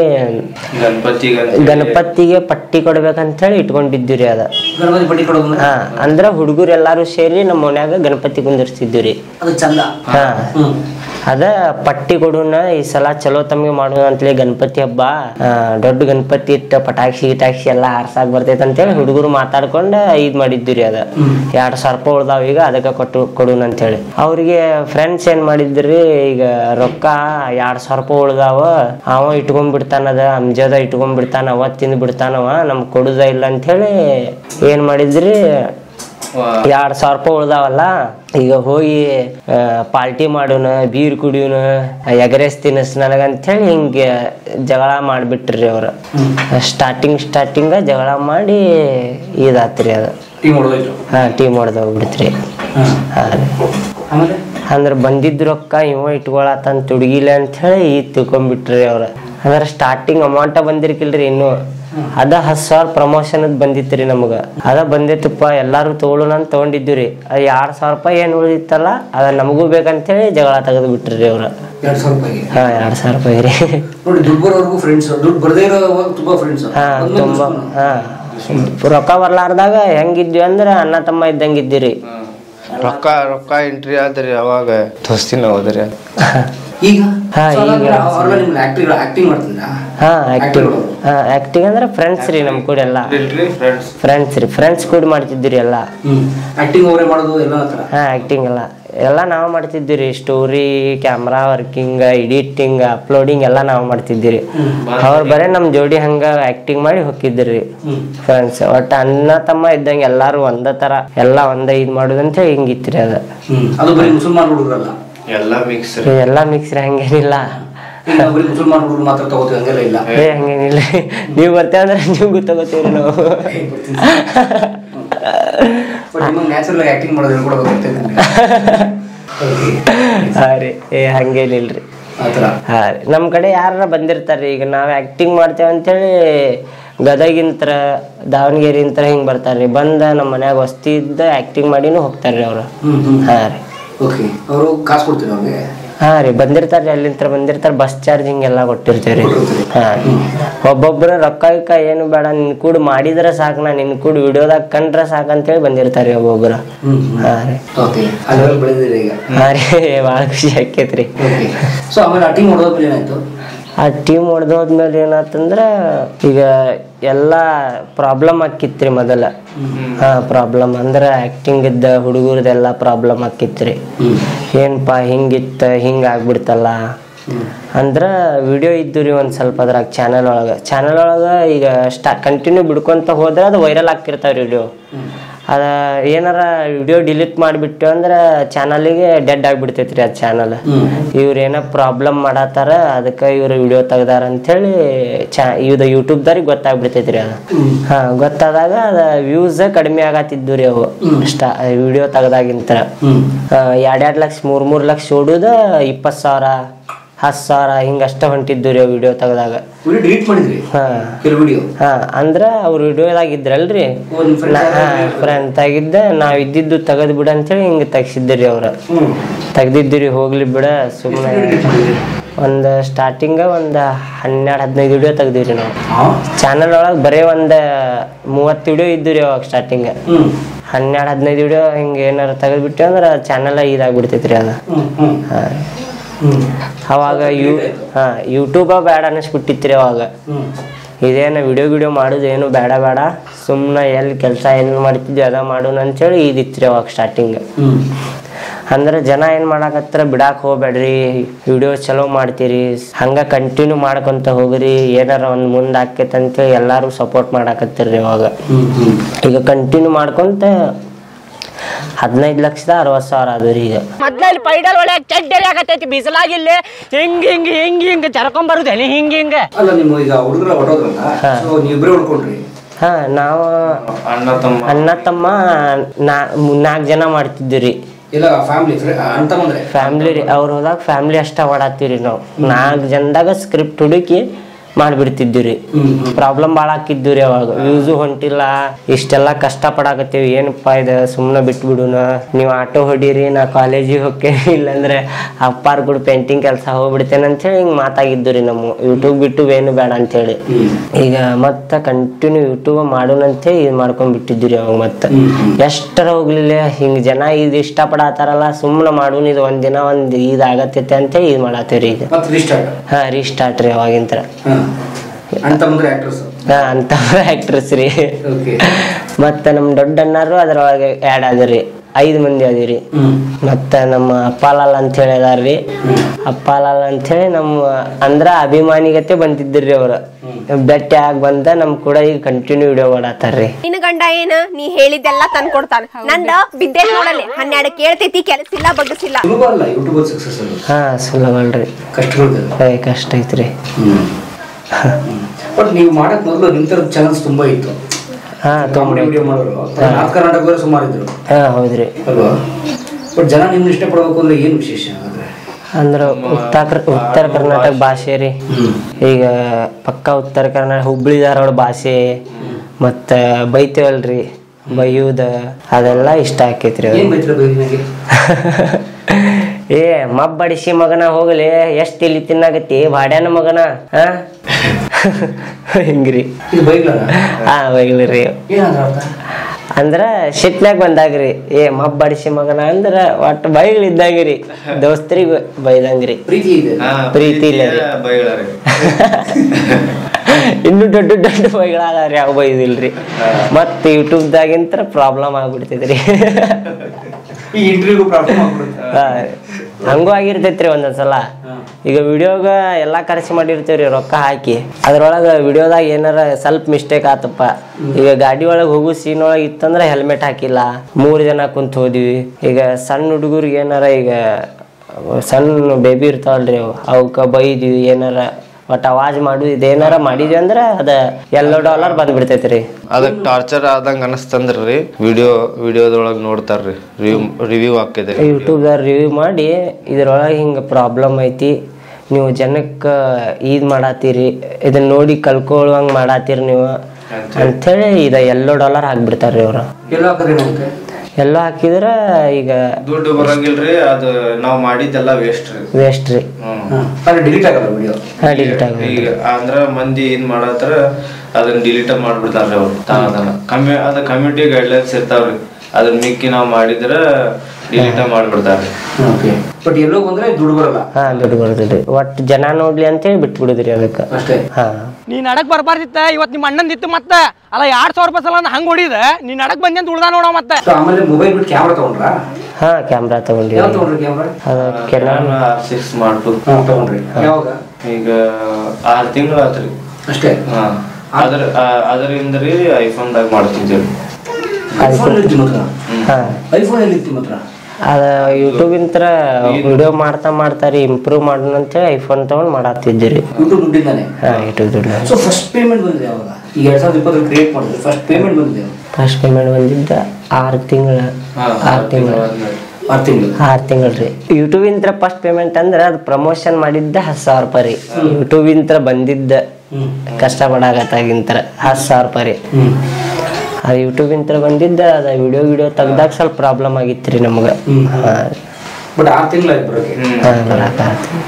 ಗಣಪತಿ ಗಣಪತಿಗೆ ಪಟ್ಟಿ ಕೊಡ್ಬೇಕಂತೇಳಿ ಇಟ್ಕೊಂಡಿದ್ದೀರಿ ಅದ ಗಣಪತಿ ಬಟ್ಟಿ ಕೊಡೋದು ಹಾ ಅಂದ್ರ ಹುಡುಗರು ಎಲ್ಲಾರು ಸೇರಿ ನಮ್ಮ ಮನ್ಯಾಗ ಗಣಪತಿ ಕುಂದಿರ್ಸಿದ್ದೀರಿ ಅದು ಚಂದ ಹಾ ಹ್ಮ್ ಅದ ಪಟ್ಟಿ ಕೊಡುನ ಈ ಸಲ ಚಲೋ ತಮ್ಗೆ ಮಾಡೋಣ ಅಂತೇಳಿ ಗಣಪತಿ ಹಬ್ಬ ಆ, ದೊಡ್ಡ ಗಣಪತಿ ಇಟ್ಟ ಪಟಾಕ್ಷಿ ಗಿಟಾಕ್ಷಿ ಎಲ್ಲ ಹಾರ್ಸಾಕ್ ಬರ್ತೈತೆ ಅಂತೇಳಿ ಹುಡುಗರು ಮಾತಾಡ್ಕೊಂಡ ಇದ್ ಮಾಡಿದ್ರಿ ಅದ ಎರಡ್ ಸಾವಿರ ರೂಪಾಯಿ ಉಳ್ದಾವ ಈಗ ಅದಕ್ಕೆ ಕೊಟ್ಟು ಕೊಡುನ ಅಂತೇಳಿ ಅವ್ರಿಗೆ ಫ್ರೆಂಡ್ಸ್ ಏನ್ ಮಾಡಿದ್ರಿ ಈಗ ರೊಕ್ಕ ಎರಡ್ ಸಾವಿರ ರೂಪಾಯಿ ಉಳ್ದಾವ ಅವ ಇಟ್ಕೊಂಡ್ ಬಿಡ್ತಾನದ ಅಂಜದ ಇಟ್ಕೊಂಡ್ ಬಿಡ್ತಾನ ಅವ ತಿಂದ್ ಬಿಡ್ತಾನವ ನಮ್ಗ್ ಕೊಡುದ ಇಲ್ಲ ಅಂತೇಳಿ ಏನ್ ಮಾಡಿದ್ರಿ ಎರಡ್ ಸಾವಿರ ರೂಪಾಯಿ ಉಳ್ದಾವಲ್ಲ ಈಗ ಹೋಗಿ ಪಾರ್ಟಿ ಮಾಡೋಣ ಬೀರ್ ಕುಡಿಯೋಣ ಎಗರೇಸ್ ತಿನ್ನಿಸ್ ನನಗಂತೇಳಿ ಹಿಂಗೆ ಜಗಳ ಮಾಡಿಬಿಟ್ರಿ ಅವ್ರು ಸ್ಟಾರ್ಟಿಂಗ್ ಸ್ಟಾರ್ಟಿಂಗ ಜಗಳ ಮಾಡಿ ಇದಾತ್ರಿ ಅದು ಟೀಮ್ ಹೊಡೆದೋಯ್ತು ಹಾ ಟೀಮ್ ಹೊಡೆದ ಹೋಗ್ಬಿಡ್ತ್ರಿ ಹಾ ರೀ ಆಮೇಲೆ ಅಂದ್ರೆ ಬಂದಿದ್ ರೊಕ್ಕ ಇವ ಇಟ್ಕೊಳತಂತ ತುಡುಗಿಲ್ಲ ಅಂತ ಹೇಳಿ ಈ ತಿಳ್ಕೊಂಡ್ಬಿಟ್ರಿ ಅವ್ರ ಅಂದ್ರೆ ಸ್ಟಾರ್ಟಿಂಗ್ ಅಮೌಂಟ ಬಂದಿರ್ಕಿಲ್ರಿ ಇನ್ನು ಅದ ಹತ್ತು ಸಾವಿರ ಪ್ರಮೋಷನ್ ಬಂದಿತ್ರಿ ನಮಗ ಅದ ಬಂದಿತ್ತಪ್ಪ ಎಲ್ಲಾರು ತಗೊಳ್ಳೋಣ ಅಂತ ತಗೊಂಡಿದ್ವಿ ಅದ್ ಎರಡ್ ಸಾವಿರ ರೂಪಾಯಿ ಏನ್ ಉಳಿದಿತ್ತಲ್ಲ ಅದ ನಮಗೂ ಬೇಕಂತೇಳಿ ಜಗಳ ತೆಗೆದು ಬಿಟ್ರಿ ಅವ್ರ ಎರಡ್ ಸಾವಿರ ರೂಪಾಯಿಗೆ ಹಾ ಎರಡ್ ಸಾವಿರ ರೂಪಾಯಿ ರೀ ನೋಡಿ ದುಡ್ಡು ಬರೋರ್ಗು ಫ್ರೆಂಡ್ಸ್ ದುಡ್ಡು ಬರದೇ ಇರೋವಾಗ ತುಂಬಾ ಫ್ರೆಂಡ್ಸ್ ಹಾ ತುಂಬಾ ಹಾ ರೊಕ್ಕ ಬರ್ಲಾರ್ದಾಗ ಹೆಂಗಿದ್ವಿ ಅಂದ್ರ ಅಣ್ಣ ತಮ್ಮ ಇದ್ದಂಗಿದ್ದೀರಿ ರೊಕ್ಕ ರೊಕ್ಕ ಎಂಟ್ರಿ ಆದ್ರಿ ಅವಾಗ ದೋಸ್ತಿನ ಹೋದ್ರಿ ಈಗ ಹಾ, So ಈಗ ಅದಾದ್ಮೇಲೆ ಅವ್ರೆಲ್ಲ ನಿಮ್ಗೆ ಆಕ್ಟಿಂಗ್ ಆಕ್ಟಿಂಗ್ ಮಾಡ್ತಿದ್ರಾ ಹಾ ಆಕ್ಟಿಂಗ್ ಹಾ ಆಕ್ಟಿಂಗ್ ಅಂದ್ರೆ ಫ್ರೆಂಡ್ಸ್ ರೀ ನಮ್ ಕೂಡ ಎಲ್ಲ ಫ್ರೆಂಡ್ಸ್ ಫ್ರೆಂಡ್ಸ್ ರೀ ಫ್ರೆಂಡ್ಸ್ ಕೂಡ ಮಾಡ್ತಿದ್ರಿ ಎಲ್ಲ ಹ್ಮ್ ಆಕ್ಟಿಂಗ್ ಅವರೇ ಮಾಡೋದು ಎಲ್ಲ ಹತ್ರ ಹಾ ಆಕ್ಟಿಂಗ್ ಎಲ್ಲ ಎಲ್ಲ ನಾವು ಮಾಡ್ತಿದ್ದೀರಿ story camera working editing uploading ಎಲ್ಲ ನಾವು ಮಾಡ್ತಿದ್ದೀರಿ ಅವ್ರು ಬರೇ ನಮ್ ಜೋಡಿ ಹಂಗ ಆಕ್ಟಿಂಗ್ ಮಾಡಿ ಹೋಗಿದ್ರಿ ಹ್ಮ್ ಫ್ರೆಂಡ್ಸ್ ಒಟ್ಟ ಅಣ್ಣ ತಮ್ಮ ಇದ್ದಂಗೆ ಎಲ್ಲಾರು ಒಂದ ತರ ಎಲ್ಲ ಒಂದ ಇದ್ ಮಾಡುದಂತ ಹಿಂಗಿತ್ರಿ ಅದ ಹ್ಮ್ ಅದು ಬರೀ ಮುಸಲ್ಮಾನ್ ಹುಡುಗರಲ್ಲ ಎಲ್ಲ ಮಿಕ್ಸ್ ಎಲ್ಲ ಮಿಕ್ಸ್ ಹಂಗೇನಿಲ್ಲ ಈಗ ನಾವು ಬರೀ ಮುಸಲ್ಮಾನ್ ಹುಡುಗರು ಮಾತ್ರ ತಗೋತೀವಿ ಹಂಗೆಲ್ಲ ಇಲ್ಲ ಏ ಹಂಗೇನಿಲ್ಲ ನೀವು ಬರ್ತೇವೆ ಅಂದ್ರೆ ನೀವು ಗೊತ್ತಾಗೋತೀವ್ರಿ ನಾವು ಬಟ್ ನಿಮಗೆ ನ್ಯಾಚುರಲ್ ಆಗಿ ಆಕ್ಟಿಂಗ್ ಮಾಡೋದು ಹೇಳ್ಕೊಡೋದು ಗೊತ್ತಿದೆ ಹಾ ರೀ ಏ ಹಂಗೇನಿಲ್ರಿ ಆ ಥರ ಹಾ ರೀ ನಮ್ಮ ಕಡೆ ಯಾರ ಬಂದಿರ್ತಾರ್ರಿ ಈಗ ನಾವು ಆಕ್ಟಿಂಗ್ ಮಾಡ್ತೇವೆ ಅಂತೇಳಿ ಗದಗಿಂತ್ರ ದಾವಣಗೆರೆಂತ್ರ ಹಿಂಗ್ ಬರ್ತಾರ್ರಿ ಬಂದ ನಮ್ಮ ಮನ್ಯಾಗ ವಸ್ತಿ ಇದ್ದ ಆಕ್ಟಿಂಗ್ ಮಾಡಿನೂ ಹೋಗ್ತಾರ್ರಿ ಅವ್ರು ಹ್ಮ್ ಹ್ಮ್ ಹಾ ರೀ ಓಕೆ ಅವರು ಕಾಸು ಕೊಡ್ತೀವಿ ಅವ್ರಿಗೆ ಹಾ ರೀ ಬಂದಿರ್ತಾರ್ರಿ ಅಲ್ಲಿಂತ್ರ ಬಂದಿರ್ತಾರ ಬಸ್ ಚಾರ್ಜ್ ಹಿಂಗೆಲ್ಲ ಕೊಟ್ಟಿರ್ತೇವ್ರಿ ಹಾ ರೀ ಒಬ್ಬೊಬ್ರು ರೊಕ್ಕ ಗಿಕ್ಕ ಏನು ಬೇಡ ನಿನ್ ಕೂಡ ಮಾಡಿದ್ರ ಸಾಕು ನಾ ನಿನ್ ಕೂಡ ವಿಡಿಯೋದಾಗ ಕಂಡ್ರ ಸಾಕಂತೇಳಿ ಬಂದಿರ್ತಾರ್ರಿ ಒಬ್ಬೊಬ್ರು ಹ್ಮ್ ಹ್ಮ್ ಹಾ ರೀ ಓಕೆ ಆ ಲೆವೆಲ್ ಬೆಳೆದಿದೆ ಈಗ ಹಾ ರೀ ಭಾಳ ಖುಷಿ ಆಕೇತ್ರಿ ಓಕೆ ಸೊ ಆಮೇಲೆ ಆ ಟೀಮ್ ಹೊಡೆದೋದ್ಮೇಲೆ ಏನಾಯ್ತು ಆ ಟೀಮ್ ಹೊಡೆದೋದ್ಮೇಲೆ ಏನಾತಂದ್ರ ಈಗ ಎಲ್ಲ ಪ್ರಾಬ್ಲಮ್ ಆಕಿತ್ರಿ ಮೊದಲ ಹಾ ಪ್ರಾಬ್ಲಮ್ ಅಂದ್ರ ಆಕ್ಟಿಂಗ್ ಇದ್ದ ಹುಡುಗರದೆಲ್ಲ ಪ್ರಾಬ್ಲಮ್ ಆಕಿತ್ರಿ ಹ್ಮ್ ಏನ್ಪಾ ಹಿಂಗಿತ್ತ ಹಿಂಗ ಆಗ್ಬಿಡ್ತಲ್ಲ ಅಂದ್ರ ವಿಡಿಯೋ ಇದ್ದು ರೀ ಒಂದ್ ಸ್ವಲ್ಪ ಅದ್ರಾಗ ಚಾನಲ್ ಒಳಗ ಚಾನಲ್ ಒಳಗ ಈಗ ಸ್ಟಾ ಕಂಟಿನ್ಯೂ ಬಿಡ್ಕೊಂತ ಹೋದ್ರೆ ಅದು ವೈರಲ್ ಆಗ್ತಿರ್ತಾವ್ರಿ ವಿಡಿಯೋ ಅದ ಏನಾರ ವಿಡಿಯೋ ಡಿಲೀಟ್ ಮಾಡಿಬಿಟ್ಟು ಅಂದ್ರ ಚಾನಲಿಗೆ ಡೆಡ್ ಆಗ್ಬಿಡ್ತೈತ್ರಿ ಅದ್ ಚಾನಲ್ ಹ್ಮ್ ಇವ್ರ ಏನೋ ಪ್ರಾಬ್ಲಮ್ ಮಾಡತ್ತಾರ ಅದಕ್ಕೆ ಇವ್ರು ವಿಡಿಯೋ ತೆಗ್ದಾರ ಅಂತೇಳಿ ಚಾ ಇದು ಯೂಟ್ಯೂಬ್ದವ್ರಿಗೆ ಗೊತ್ತಾಗ್ಬಿಡ್ತೈತ್ರಿ ಅದು ಹ್ಮ್ ಹಾ ಗೊತ್ತಾದಾಗ ಅದ ವ್ಯೂಸ್ ಕಡಿಮೆ ಆಗತ್ತಿದ್ದು ರೀ ಅವು ಸ್ಟಾ ವಿಡಿಯೋ ತೆಗ್ದಾಗಿಂತ ಹ್ಮ್ ಎರಡೆರಡು ಲಕ್ಷ ಮೂರ್ ಮೂರ್ ಲಕ್ಷ ಓಡುದ ಇಪ್ಪತ್ತು ಸಾವಿರ ಹತ್ತು ಸಾವಿರ ಹಿಂಗಷ್ಟ ಹೊಂಟಿದ್ದು ರೀ ವಿಡಿಯೋ ತೆಗ್ದಾಗ ವಿಡಿಯೋ ಡಿಲೀಟ್ ಮಾಡಿದ್ರಿ ಹಾ ಕೆಲವು ವಿಡಿಯೋ ಹಾ ಅಂದ್ರ ಅವ್ರ ವಿಡಿಯೋದಾಗ ಇದ್ರಲ್ರಿ ಓ ನಿಮ್ಮ ಫ್ರೆಂಡ್ ಫ್ರೆಂಡ್ ಆಗಿದ್ದ ನಾವ್ ಇದ್ದಿದ್ದು ತೆಗದ್ ಬಿಡ ಅಂತೇಳಿ ಹಿಂಗ ತೆಗ್ಸಿದ್ರಿ ಅವ್ರ ಹ್ಮ್ ತೆಗ್ದಿದ್ದೀರಿ ಹೋಗ್ಲಿ ಬಿಡ ಸುಮ್ಮನೆ ಡಿಲೀಟ್ ಮಾಡಿದ್ರಿ ಒಂದು ಸ್ಟಾರ್ಟಿಂಗ ಒಂದು ಹನ್ನೆರಡು ಹದಿನೈದು ವಿಡಿಯೋ ತೆಗ್ದಿವ್ರಿ ನಾವು ಹಾ ಚಾನಲ್ ಒಳಗೆ ಬರೀ ಒಂದು ಮೂವತ್ತು ವಿಡಿಯೋ ಇದ್ದು ರೀ ಅವಾಗ ಸ್ಟಾರ್ಟಿಂಗ್ ಹ್ಮ್ ಹನ್ನೆರಡು ಹದಿನೈದು ವಿಡಿಯೋ ಹಿಂಗೆ ಏನಾರು ತೆಗೆದ್ಬಿಟ್ಟು ಅಂದ್ರೆ ಚಾನಲ್ ಇದಾಗ್ಬಿಡ್ತೈತ್ರಿ ಅದು ಹ್ಮ್ ಹ್ಮ್ ಹಾಂ ಹ್ಮ್ ಅವಾಗ ಯೂ ಹಾಂ ಯೂಟ್ಯೂಬ ಬೇಡ ಅನ್ನಿಸ್ಬಿಟ್ಟಿತ್ರಿ ಅವಾಗ ಹ್ಮ್ ಇದೇನು ವಿಡಿಯೋ ಗಿಡಿಯೋ ಮಾಡೋದು ಏನು ಬೇಡ ಬೇಡ ಸುಮ್ಮನೆ ಎಲ್ಲಿ ಕೆಲಸ ಏನು ಮಾಡ್ತಿದ್ವಿ ಅದ ಮಾಡೋಣ ಅಂತೇಳಿ ಇದಿತ್ರಿ ಅವಾಗ ಸ್ಟಾರ್ಟಿಂಗ್ ಹ್ಮ್ ಅಂದ್ರೆ ಜನ ಏನು ಮಾಡಾಕತ್ರ ಬಿಡಾಕ್ ಹೋಗ್ಬೇಡ್ರಿ ವಿಡಿಯೋ ಚಲೋ ಮಾಡ್ತೀರಿ ಹಂಗ ಕಂಟಿನ್ಯೂ ಮಾಡ್ಕೊಂತ ಹೋಗ್ರಿ ಏನಾರ ಒಂದು ಮುಂದೆ ಆಕೈತೆ ಅಂತೇಳಿ ಎಲ್ಲಾರು ಸಪೋರ್ಟ್ ಮಾಡಾಕತ್ತಿರ್ರಿ ಅವಾಗ ಹ್ಮ್ ಹ್ಮ್ ಈಗ ಕಂಟಿನ್ಯೂ ಮಾಡ್ಕೊಂತ ಹದಿನೈದು ಲಕ್ಷದ ಅರವತ್ತು ಸಾವಿರ ಆದ್ರಿ ಈಗ ಮೊದ್ಲಲ್ಲಿ ಪೈಡಲ್ ಒಳಗೆ ಚಡ್ಡರಿ ಆಗತೈತಿ ಬಿಸಿಲಾಗಿಲ್ಲಿ ಹಿಂಗ್ ಹಿಂಗ್ ಹಿಂಗ್ ಹಿಂಗ್ ಜರ್ಕೊಂಡ್ ಬರುದು ಎಲ್ಲಿ ಹಿಂಗ್ ಹಿಂಗ ಅಲ್ಲ ನಿಮ್ಮ ಈಗ ಹುಡುಗರ ಹೊಟ್ಟೋದ್ರಲ್ಲ ಸೊ ನೀವಿಬ್ರೇ ಉಳ್ಕೊಂಡ್ರಿ ಹಾ ನಾವು ಅಣ್ಣ ತಮ್ಮ ಅಣ್ಣ ತಮ್ಮ ನಾ ನಾಲ್ಕು ಜನ ಮಾಡ್ತಿದ್ವಿ ಇಲ್ಲ ಫ್ಯಾಮಿಲಿ ಅಂತ ಬಂದ್ರೆ ಫ್ಯಾಮ್ಲಿ ರೀ ಅವ್ರು ಹೋದಾಗ ಫ್ಯಾಮ್ಲಿ ಅಷ್ಟ ಮಾಡತ್ತೀವಿ ನಾವು ನಾಲ್ಕು ಜನದಾಗ ಸ್ಕ್ರಿಪ್ಟ್ ಹುಡುಕಿ ಮಾಡ್ಬಿಡ್ತಿದ್ವಿ ರೀ ಹ್ಮ್ ಹ್ಮ್ ಪ್ರಾಬ್ಲಮ್ ಭಾಳ ಹಾಕಿದ್ವಿ ರೀ ಅವಾಗ ವ್ಯೂಸು ಹೊಂಟಿಲ್ಲ ಇಷ್ಟೆಲ್ಲ ಕಷ್ಟ ಪಡಾಕತ್ತೀವಿ ಏನಪ್ಪ ಇದು ಸುಮ್ಮನೆ ಬಿಟ್ಬಿಡುನ ನೀವು ಆಟೋ ಹೊಡೀರಿ ನಾ ಕಾಲೇಜಿಗೆ ಹೋಗ್ತೇನೆ ಇಲ್ಲಾಂದ್ರೆ ಅಪ್ಪಾರ್ ಕೂಡ ಪೇಂಟಿಂಗ್ ಕೆಲಸ ಹೋಗ್ಬಿಡ್ತೇನೆ ಅಂತೇಳಿ ಹಿಂಗೆ ಮಾತಾಗಿದ್ದು ರೀ ನಮ್ಮ ಯೂಟ್ಯೂಬ್ ಬಿಟ್ಟು ಏನು ಬೇಡ ಅಂತೇಳಿ ಹ್ಮ್ ಈಗ ಮತ್ತೆ ಕಂಟಿನ್ಯೂ ಯೂಟ್ಯೂಬ್ ಮಾಡೋಣ ಅಂತೇಳಿ ಇದು ಮಾಡ್ಕೊಂಡ್ ಬಿಟ್ಟಿದ್ವಿ ರೀ ಅವಾಗ ಮತ್ತೆ ಹ್ಮ್ ಹ್ಮ್ ಎಷ್ಟರ ಹೋಗ್ಲಿಲ್ಲ ಹಿಂಗ್ ಜನ ಇದು ಇಷ್ಟಪಡತ್ತಾರಲ್ಲ ಸುಮ್ಮನೆ ಮಾಡೋಣ ಇದು ಒಂದಿನ ಒಂದ್ ಇದು ಆಗತ್ತೈತೆ ಅಂತ ಇದು ಮಾಡತ್ತೀವ್ರಿ ಈಗ ಮತ್ತೆ ರೀಸ್ಟಾರ್ಟ್ ಹಾ ರೀಸ್ಟಾರ್ಟ್ ರೀ ಅವಾಗಿಂತ್ರ ಹಾ ಅಂತ ಬಂದ್ರೆ ಆಕ್ಟರ್ಸ್ ಹಾ ಅಂತ ಆಕ್ಟ್ರೆಸ್ ರೀ ಓಕೆ ಮತ್ತೆ ನಮ್ ದೊಡ್ಡ ಅಣ್ಣಾರು ಅದ್ರೊಳಗೆ ಆ್ಯಡ್ ಆದ್ರಿ ಐದು ಮಂದಿ ಅದೀರಿ ಹ್ಮ್ ಮತ್ತ ನಮ್ಮ ಅಪ್ಪಾಲಾಲ್ ಅಂತ ಹೇಳಿ ಅದಾರ್ರಿ ಅಪ್ಪಾಲಾಲ್ ಅಂತ ಹೇಳಿ ನಮ್ಮ ಅಂದ್ರ ಅಭಿಮಾನಿಗತೆ ಬಂದಿದ್ರಿ ಅವ್ರ ಬೆಟ್ಟ ಆಗಿ ಬಂದ ನಮ್ ಕೂಡ ಈಗ ಕಂಟಿನ್ಯೂ ವಿಡಿಯೋ ಮಾಡತ್ತಾರ್ರಿ ನಿನ್ನ ಗಂಡ ಏನ ನೀ ಹೇಳಿದ್ದೆಲ್ಲ ತಂದ್ಕೊಡ್ತಾನ ನಂದ ಬಿದ್ದೆ ನೋಡಲೆ ಹನ್ನೆರಡು ಕೇಳ್ತೈತಿ ಕೆಲಸ ಇಲ್ಲ ಬಗ್ಗಸಿಲ್ಲ ಸುಲಭ ಅಲ್ಲ ಯೂಟ್ಯೂಬ್ ಸಕ್ಸಸ್ ಅದು ಹಾ ಸುಲಭಲ್ರಿ ಕಷ್ಟಗಳಿದೆ ಏ ಕಷ್ಟ ಐತ್ರಿ ಬಟ್ ನೀವು ಮಾಡಕ್ ಮೊದಲು ನಿಮ್ ತರದ ಚಾನಲ್ಸ್ ತುಂಬಾ ಇತ್ತು ಹಾ ಕಾಮಿಡಿ ವಿಡಿಯೋ ಮಾಡೋರು ನಾರ್ತ್ ಕರ್ನಾಟಕದವರು ಸುಮಾರು ಇದ್ರು ಹಾ ಹೌದ್ರಿ ಅಲ್ವಾ ಬಟ್ ಜನ ನಿಮ್ನ ಇಷ್ಟಪಡಬೇಕು ಅಂದ್ರೆ ಏನು ವಿಶೇಷ ಹಾಗಾದ್ರೆ ಅಂದ್ರ ಉತ್ತರ ಕರ್- ಉತ್ತರ ಕರ್ನಾಟಕ ಭಾಷೆ ರೀ ಹ್ಮ್ ಈಗ ಪಕ್ಕ ಉತ್ತರ ಕರ್ನಾಟಕ ಹುಬ್ಳಿ ಧಾರವಾಡ ಭಾಷೆ ಮತ್ತ ಬೈತೇವಲ್ರಿ ಬೈಯುದ ಅದೆಲ್ಲ ಇಷ್ಟ ಆಕೈತ್ರಿ ಏನ್ ಬೈತ್ರ ಬೈಲಿನಾಗೆ ಏ ಮಬ್ಬಡಿಸಿ ಮಗನ ಹೋಗ್ಲಿ ಎಷ್ಟ್ ಇಲ್ಲಿ ತಿನ್ನಾಗತ್ತಿ ಬಾಡ್ಯಾನ ಮಗನ ಹಾ ಹಿಂಗ್ರಿ ಇದು ಬೈಗ್ಲಾರ ಹಾ ಬೈಗ್ಲಿ ಏನಾದ್ರ ಅರ್ಥ ಅಂದ್ರ ಸಿಟ್ನಾಗ ಬಂದಾಗ್ರಿ ಏ ಮಬ್ಬಡಿಸಿ ಮಗನ ಅಂದ್ರ ಒಟ್ಟು ಬೈಗಳಿದ್ದಂಗ್ರಿ ದೋಸ್ತ್ರಿಗ್ ಬೈದಂಗ್ರಿ ಪ್ರೀತಿ ಇದೆ ಹಾ, ಪ್ರೀತಿ ಇಲ್ಲ ರೀ. ಬೈಗಳರಿ ಇನ್ನು ದೊಡ್ಡ ದೊಡ್ಡ ಬೈಗಳಾಗ್ರಿ ಯಾವ ಬೈದಿಲ್ರಿ ಮತ್ತ ಯೂಟ್ಯೂಬ್ದಾಗಿಂತ್ರ ಪ್ರಾಬ್ಲಮ್ ಆಗ್ಬಿಡ್ತೈತ್ರಿ ಈ ಇಂಟರ್ವ್ಯೂ ಪ್ರಾಬ್ಲಮ್ ಆಗ್ಬಿಡುತ್ತೆ ಹಾ. ಹಂಗೂ ಆಗಿರ್ತೈತ್ರಿ ಒಂದೊಂದ್ಸಲ ಈಗ ವಿಡಿಯೋಗ ಎಲ್ಲಾ ಖರ್ಚು ಮಾಡಿರ್ತೀವ್ರಿ ರೊಕ್ಕ ಹಾಕಿ ಅದ್ರೊಳಗ ವಿಡಿಯೋದಾಗ ಏನಾರ ಸ್ವಲ್ಪ ಮಿಸ್ಟೇಕ್ ಆತಪ್ಪ ಈಗ ಗಾಡಿ ಒಳಗ್ ಹೋಗೋ ಸೀನ್ ಒಳಗ್ ಇತ್ತಂದ್ರ ಹೆಲ್ಮೆಟ್ ಹಾಕಿಲ್ಲ ಮೂರ್ ಜನ ಕುಂತ ಹೋದ್ವಿ ಈಗ ಸಣ್ಣ ಹುಡುಗರಿಗೆ ಏನಾರ ಈಗ ಸಣ್ಣ ಬೇಬಿ ಇರ್ತಾವಲ್ರಿ ಅವು ಅವಕ್ಕ ಬೈದ್ವಿ ಏನಾರ ಒಟ್ ಅವಾಜ್ ಮಾಡು ಇದೇನಾರ ಮಾಡಿದ್ವಿ ಅಂದ್ರ ಅದ ಎಲ್ಲೋ ಡಾಲರ್ ಬಂದ್ಬಿಡ್ತೈತ್ರಿ ಅದಕ್ಕೆ ಟಾರ್ಚರ್ ಆದಂಗ ಅನಸ್ತಂದ್ರಿ ವಿಡಿಯೋ ವಿಡಿಯೋದೊಳಗೆ ನೋಡ್ತಾರ್ರಿ ರಿವ್ಯೂ ರಿವ್ಯೂ ಹಾಕಿದೆ ಯೂಟ್ಯೂಬ್ದಾಗ ರಿವ್ಯೂ ಮಾಡಿ ಇದ್ರೊಳಗೆ ಹಿಂಗೆ ಪ್ರಾಬ್ಲಮ್ ಐತಿ ನೀವು ಜನಕ್ಕೆ ಇದು ಮಾಡತ್ತೀರಿ ಇದನ್ನ ನೋಡಿ ಕಲ್ಕೊಳ್ಳುವಂಗೆ ಮಾಡತ್ತೀರಿ ನೀವು ಅಂಥೇಳಿ ಇದು ಎಲ್ಲೋ ಡಾಲರ್ ಹಾಕ್ಬಿಡ್ತಾರ್ರಿ ಅವ್ರು ಎಲ್ಲ ಹಾಕಿದ್ರೆ ಏನಾಗುತ್ತೆ ಎಲ್ಲೋ ಹಾಕಿದ್ರೆ ಈಗ ದುಡ್ಡು ಬರಂಗಿಲ್ರಿ ಅದು ನಾವು ಮಾಡಿದ್ದೆಲ್ಲ ವೇಸ್ಟ್ ರೀ ವೇಸ್ಟ್ ರೀ ಹ್ಮ್ ಹಾ. ಅಲ್ಲಿ ಡಿಲೀಟ್ ಆಗಲ್ಲ ವಿಡಿಯೋ ಹಾಂ ಡಿಲೀಟ್ ಆಗಿ ಈಗ ಅಂದ್ರ ಮಂದಿ ಏನ್ ಮಾಡತ್ತಾರ ಅದನ್ನ ಡಿಲೀಟ್ ಮಾಡ್ಬಿಡ್ತಾರ್ರಿ ಅವ್ರು ತಾನದನ್ನ ಕಮ್ಮಿ ಅದ ಕಮ್ಯುನಿಟಿ ಗೈಡ್ಲೈನ್ಸ್ ಇರ್ತಾವ್ರಿ ಅದನ್ನ ಮಿಕ್ಕಿ ನಾವ್ ಮಾಡಿದ್ರ ಡಿಲೀಟ್ ಮಾಡ್ಬಿಡ್ತಾರ್ರಿ ಓಕೆ ಬಟ್ ಎಲ್ಲೋ ಬಂದ್ರೆ ದುಡ್ಡು ಬರಲ್ಲ ಹಾಂ ದುಡ್ಡು ಬರ್ತದ್ರಿ ಒಟ್ಟು ಜನ ನೋಡ್ಲಿ ಅಂತೇಳಿ ಬಿಟ್ಬಿಡುದ್ರಿ ಅದಕ್ಕೆ ಅಷ್ಟೇ ಹಾಂ ನೀ ನಡಕ್ ಬರ್ಬಾರ್ದಿತ್ತ ಇವತ್ ನಿಮ್ಮ ಅಣ್ಣಂದ್ ಇತ್ತು ಮತ್ತ ಅಲ್ಲ ಎರಡ್ ಸಾವಿರ ರೂಪಾಯಿ ಸಲ ಹಂಗ್ ಹೊಡಿದ ನೀ ನಡಕ್ ಬಂದಿ ಅಂತ ಉಳ್ದ ನೋಡ ಮತ್ತೆ ಸೊ ಆಮೇಲೆ ಮೊಬೈಲ್ ಬಿಟ್ಟು ಕ್ಯಾಮ್ರಾ ತಗೊಂಡ್ರಾ ಹಾಂ ಕ್ಯಾಮ್ರಾ ತಗೊಂಡಿವಿ ಯಾವ್ದು ತಗೊಂಡ್ರಿ ಕ್ಯಾಮ್ರಾ ಅದು ಕೆನಾನ್ ಸಿಕ್ಸ್ ಮಾಡ್ತು ಹಾ ತಗೊಂಡ್ರಿ ಯಾವಾಗ ಈಗ ಆರ್ ತಿಂಗಳು ಆತ್ರಿ ಅಷ್ಟೇ ಹಾ ಅದ್ರ ಆ- ಅದರಿಂದ ರೀ ಐಫೋನ್ದಾಗ ಮಾಡ್ತಿದ್ದೇವೆ ಐಫೋನ್ ಎಲ್ಲಿ ನಿಮ್ಮ ಹತ್ರ ಹಾಂ ಐಫೋನ್ ಎಲ್ಲಿ ನಿಮ್ಮ ಹತ್ರ ಅದ ಯೂಟ್ಯೂಬ್ ಇಂತ್ರ ವಿಡಿಯೋ ಮಾಡ್ತಾ ಮಾಡ್ತಾರೆ ಇಂಪ್ರೂವ್ ಮಾಡೋಣ ಅಂತೇಳಿ ಐಫೋನ್ ತಗೊಂಡ್ ಮಾಡತ್ತಿದ್ದೀರಿ ಯೂಟ್ಯೂಬ್ ದುಡ್ಡಿಂದಾನೆ ಹಾ ಯೂಟ್ಯೂಬ್ ದುಡ್ಡು ಸೊ ಫಸ್ಟ್ ಪೇಮೆಂಟ್ ಬಂದಿದೆ ಯಾವಾಗ ಈಗ ಎರಡ್ ಸಾವಿರದ ಇಪ್ಪತ್ತರಲ್ಲಿ ಕ್ರಿಯೇಟ್ ಮಾಡಿದ್ರೆ ಫಸ್ಟ್ ಪೇಮೆಂಟ್ ಬಂದಿದೆ ಯಾವಾಗ? ಫಸ್ಟ್ ಪೇಮೆಂಟ್ ಬಂದಿದ್ದ ಆರು ತಿಂಗಳ ಆರು ತಿಂಗಳು ಆರು ತಿಂಗಳು ಆರು ತಿಂಗಳು ರೀ ಯೂಟ್ಯೂಬ್ ಇಂತ್ರ ಫಸ್ಟ್ ಪೇಮೆಂಟ್ ಅಂದ್ರೆ ಅದು ಪ್ರಮೋಷನ್ ಮಾಡಿದ್ದ ಹತ್ತು ಸಾವಿರ ರೂಪಾಯಿ ರೀ ಯೂಟ್ಯೂಬ್ ಇಂತ್ರ ಬಂದಿದ್ದ ಹ್ಮ್ ಕಷ್ಟ ಪಡಾಕತ್ತಾಗಿಂತ್ರ ಹತ್ತು ಸಾವಿರ ರೂಪಾಯಿ ರೀ ಹ್ಮ್ ಅದು ಯೂಟ್ಯೂಬ್ ಇಂತ್ರ ಬಂದಿದ್ದ ಅದ ವಿಡಿಯೋ ವಿಡಿಯೋ ತೆಗ್ದಾಗ ಸ್ವಲ್ಪ ಪ್ರಾಬ್ಲಮ್ ಆಗಿತ್ತು ರೀ ನಮ್ಗೆ ಹ್ಮ್. ಹಾಂ ಬಟ್ ಆರು ತಿಂಗಳು ಆಯ್ತು ಬರೋಕೆ ಹ್ಮ್ ಹಾಂ ಬರಾಕ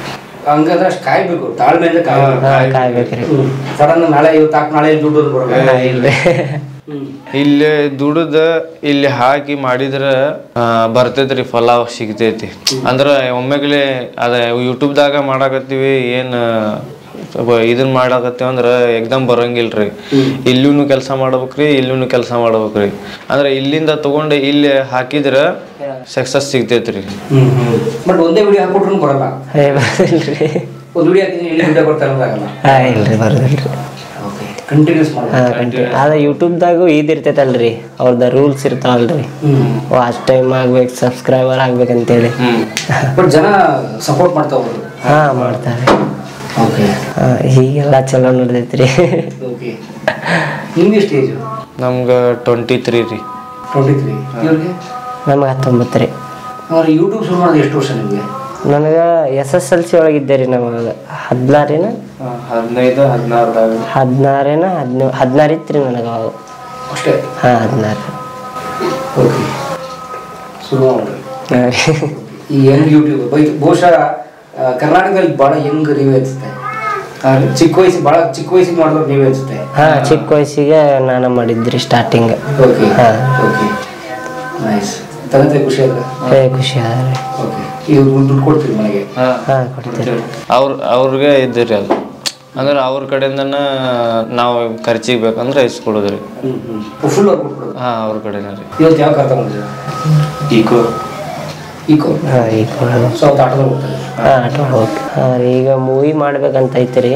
ಹಂಗಂದ್ರೆ ಅಷ್ಟು ಕಾಯ್ಬೇಕು ತಾಳ್ಮೆಯಿಂದ ಕಾಯ್ಬೇಕು ಹಾ ಕಾಯ್ಬೇಕ್ರಿ ಸಡನ್ ನಾಳೆ ಇವತ್ತು ಹಾಕಿ ನಾಳೆ ದುಡ್ಡು ಅಂತ ಬರೋಲ್ಲ ಹಾ, ಇಲ್ರಿ ಇಲ್ಲಿ ದುಡ್ದ ಇಲ್ಲಿ ಹಾಕಿ ಮಾಡಿದ್ರ ಆ, ಬರ್ತೈತ್ರಿ ಫಲ ಸಿಗ್ತೈತಿ ಅಂದ್ರ ಒಮ್ಮೆಗ್ಲೆ ಅದ ಯೂಟ್ಯೂಬ್ದಾಗ ಮಾಡಾಕತ್ತೀವಿ ಏನ್ ಸ್ವಲ್ಪ ಇದನ್ ಮಾಡಾಕತ್ತೀವಿ ಅಂದ್ರ ಎಕ್ದಮ್ ಬರಂಗಿಲ್ರಿ ಇಲ್ಲೂ ಕೆಲಸ ಮಾಡ್ಬೇಕ್ರಿ ಇಲ್ಲೂ ಕೆಲಸ ಮಾಡ್ಬೇಕ್ರಿ ಅಂದ್ರ ಇಲ್ಲಿಂದ ತಗೊಂಡು ಇಲ್ಲಿ ಹಾಕಿದ್ರ ಸಕ್ಸಸ್ ಸಿಗ್ತೈತ್ರಿ ಹ್ಮ್ ಹ್ಮ್ ಬಟ್ ಒಂದೇ ವಿಡಿಯೋ ಹಾಕೊಟ್ರು ಬರಲ್ಲ ಏ ಬರೋದಿಲ್ರಿ ಒಂದು ವಿಡಿಯೋ ಹಾಕಿದ್ರೆ ಇಲ್ಲಿ ವಿಡಿಯೋ ಕೊಡ್ತಾ ಇರೋದಾಗಲ್ಲ ಹಾ ಇಲ್ರಿ ಬರೋದಿಲ್ರಿ ಓಕೆ ಕಂಟಿನ್ಯೂಸ್ ಮಾಡಿ ಹಾ ಕಂಟಿನ್ಯೂ ಆದ್ರೆ ಯೂಟ್ಯೂಬ್ದಾಗೂ ಇದ್ ಇರ್ತೈತಲ್ರಿ ಅವ್ರದ್ದು ರೂಲ್ಸ್ ಇರ್ತಾವಲ್ರಿ ವಾಚ್ ಟೈಮ್ ಆಗ್ಬೇಕು ಸಬ್ಸ್ಕ್ರೈಬರ್ ಆಗ್ಬೇಕಂತೇಳಿ ಬಟ್ ಜನ ಸಪೋರ್ಟ್ ಮಾಡ್ತಾ ಹೋಗೋದು ಹಾ ಮಾಡ್ತಾರೆ ಓಕೆ ಹಾ, ಹೀಗೆಲ್ಲ ಚಲೋ ನಡೆದೈತ್ರಿ ಓಕೆ ನಿಮ್ಗೆ ಎಷ್ಟು ಏಜು ನಮ್ಗ ಟ್ವೆಂಟಿ ತ್ರೀ ರೀ ಟ್ವೆಂಟಿ ತ್ರೀ ಇವ್ರಿಗೆ ನಮ್ಗೆ ಹತ್ತೊಂಬತ್ತು ರೀ ಅವ್ರು ಯೂಟ್ಯೂಬ್ ಶುರು ಮಾಡೋದು ಎಷ್ಟು ವರ್ಷ ನಿಮಗೆ ನನಗೆ ಎಸ್ ಎಸ್ ಎಲ್ ಸಿ ಒಳಗಿದ್ದೆ ರೀ ನಮಗೆ ಹದಿನಾರೇನ ಹದಿನೈದು ಹದಿನಾರದಾಗ ಹದಿನಾರೇನ ಹದಿನೂ ಹದಿನಾರು ಇತ್ತು ರೀ ನನಗೆ ಅವಾಗ ಅಷ್ಟೇ ಹಾಂ ಹದಿನಾರು ಓಕೆ ಶುರು ಮಾಡ್ರಿ ಹಾಂ ರೀ ಈ ಯಂಗ್ ಯೂಟ್ಯೂಬ್ ಬೈ ಬಹುಶಃ ಆ, ಕರ್ನಾಟಕದಲ್ಲಿ ಭಾಳ ಯಂಗ್ ನೀವೇ ಅನ್ಸುತ್ತೆ ಆ, ಚಿಕ್ಕ ವಯಸ್ಸು ಭಾಳ ಚಿಕ್ಕ ವಯಸ್ಸಿಗೆ ಮಾಡಿದ್ರು ನೀವೇ ಅನ್ಸುತ್ತೆ ಹಾಂ ಚಿಕ್ಕ ವಯಸ್ಸಿಗೆ ನಾನು ಮಾಡಿದ್ರಿ ಸ್ಟಾರ್ಟಿಂಗ್ ಓಕೆ ಹಾ. ಓಕೆ ನೈಸ್ ತಂದೆ ಖುಷಿ ಅಲ್ಲ ಏ ಖುಷಿ ಅದ ರೀ ಓಕೆ ಈಗ ದುಡ್ಡು ಕೊಡ್ತೀವಿ ಮನೆಗೆ ಹಾಂ ಕೊಡ್ತೀರಿ ಅವ್ರ ಅವ್ರಿಗೆ ಇದ್ದಿರಿ ಅದು ಅಂದ್ರೆ ಅವ್ರ ಕಡೆಯಿಂದನ ನಾವು ಖರ್ಚಿಗೆ ಬೇಕಂದ್ರೆ ಇಸ್ಕೊಡೋದ್ರಿ ಹ್ಞೂ ಹ್ಞೂ ಫುಲ್ ಅವ್ರು ಕೊಟ್ಬಿಡೋದು ಹಾ ಅವ್ರ ಕಡೆನೇ ರೀ ಇವತ್ತು ಯಾವ ಕಾರ್ ತಗೊಂಡಿದ್ದೀರ ಈಕೋ ಈಕೋ ಹಾಂ ಈಗ ಕೊಡೋದು ಸೊ ಅವತ್ತು ಆಟೋದಲ್ಲಿ ಹೋಗ್ತಾರೆ ಹಾಂ ಆಟೋ ಓಕೆ ಹಾಂ ರೀ ಈಗ ಮೂವಿ ಮಾಡ್ಬೇಕಂತ ಐತ್ರಿ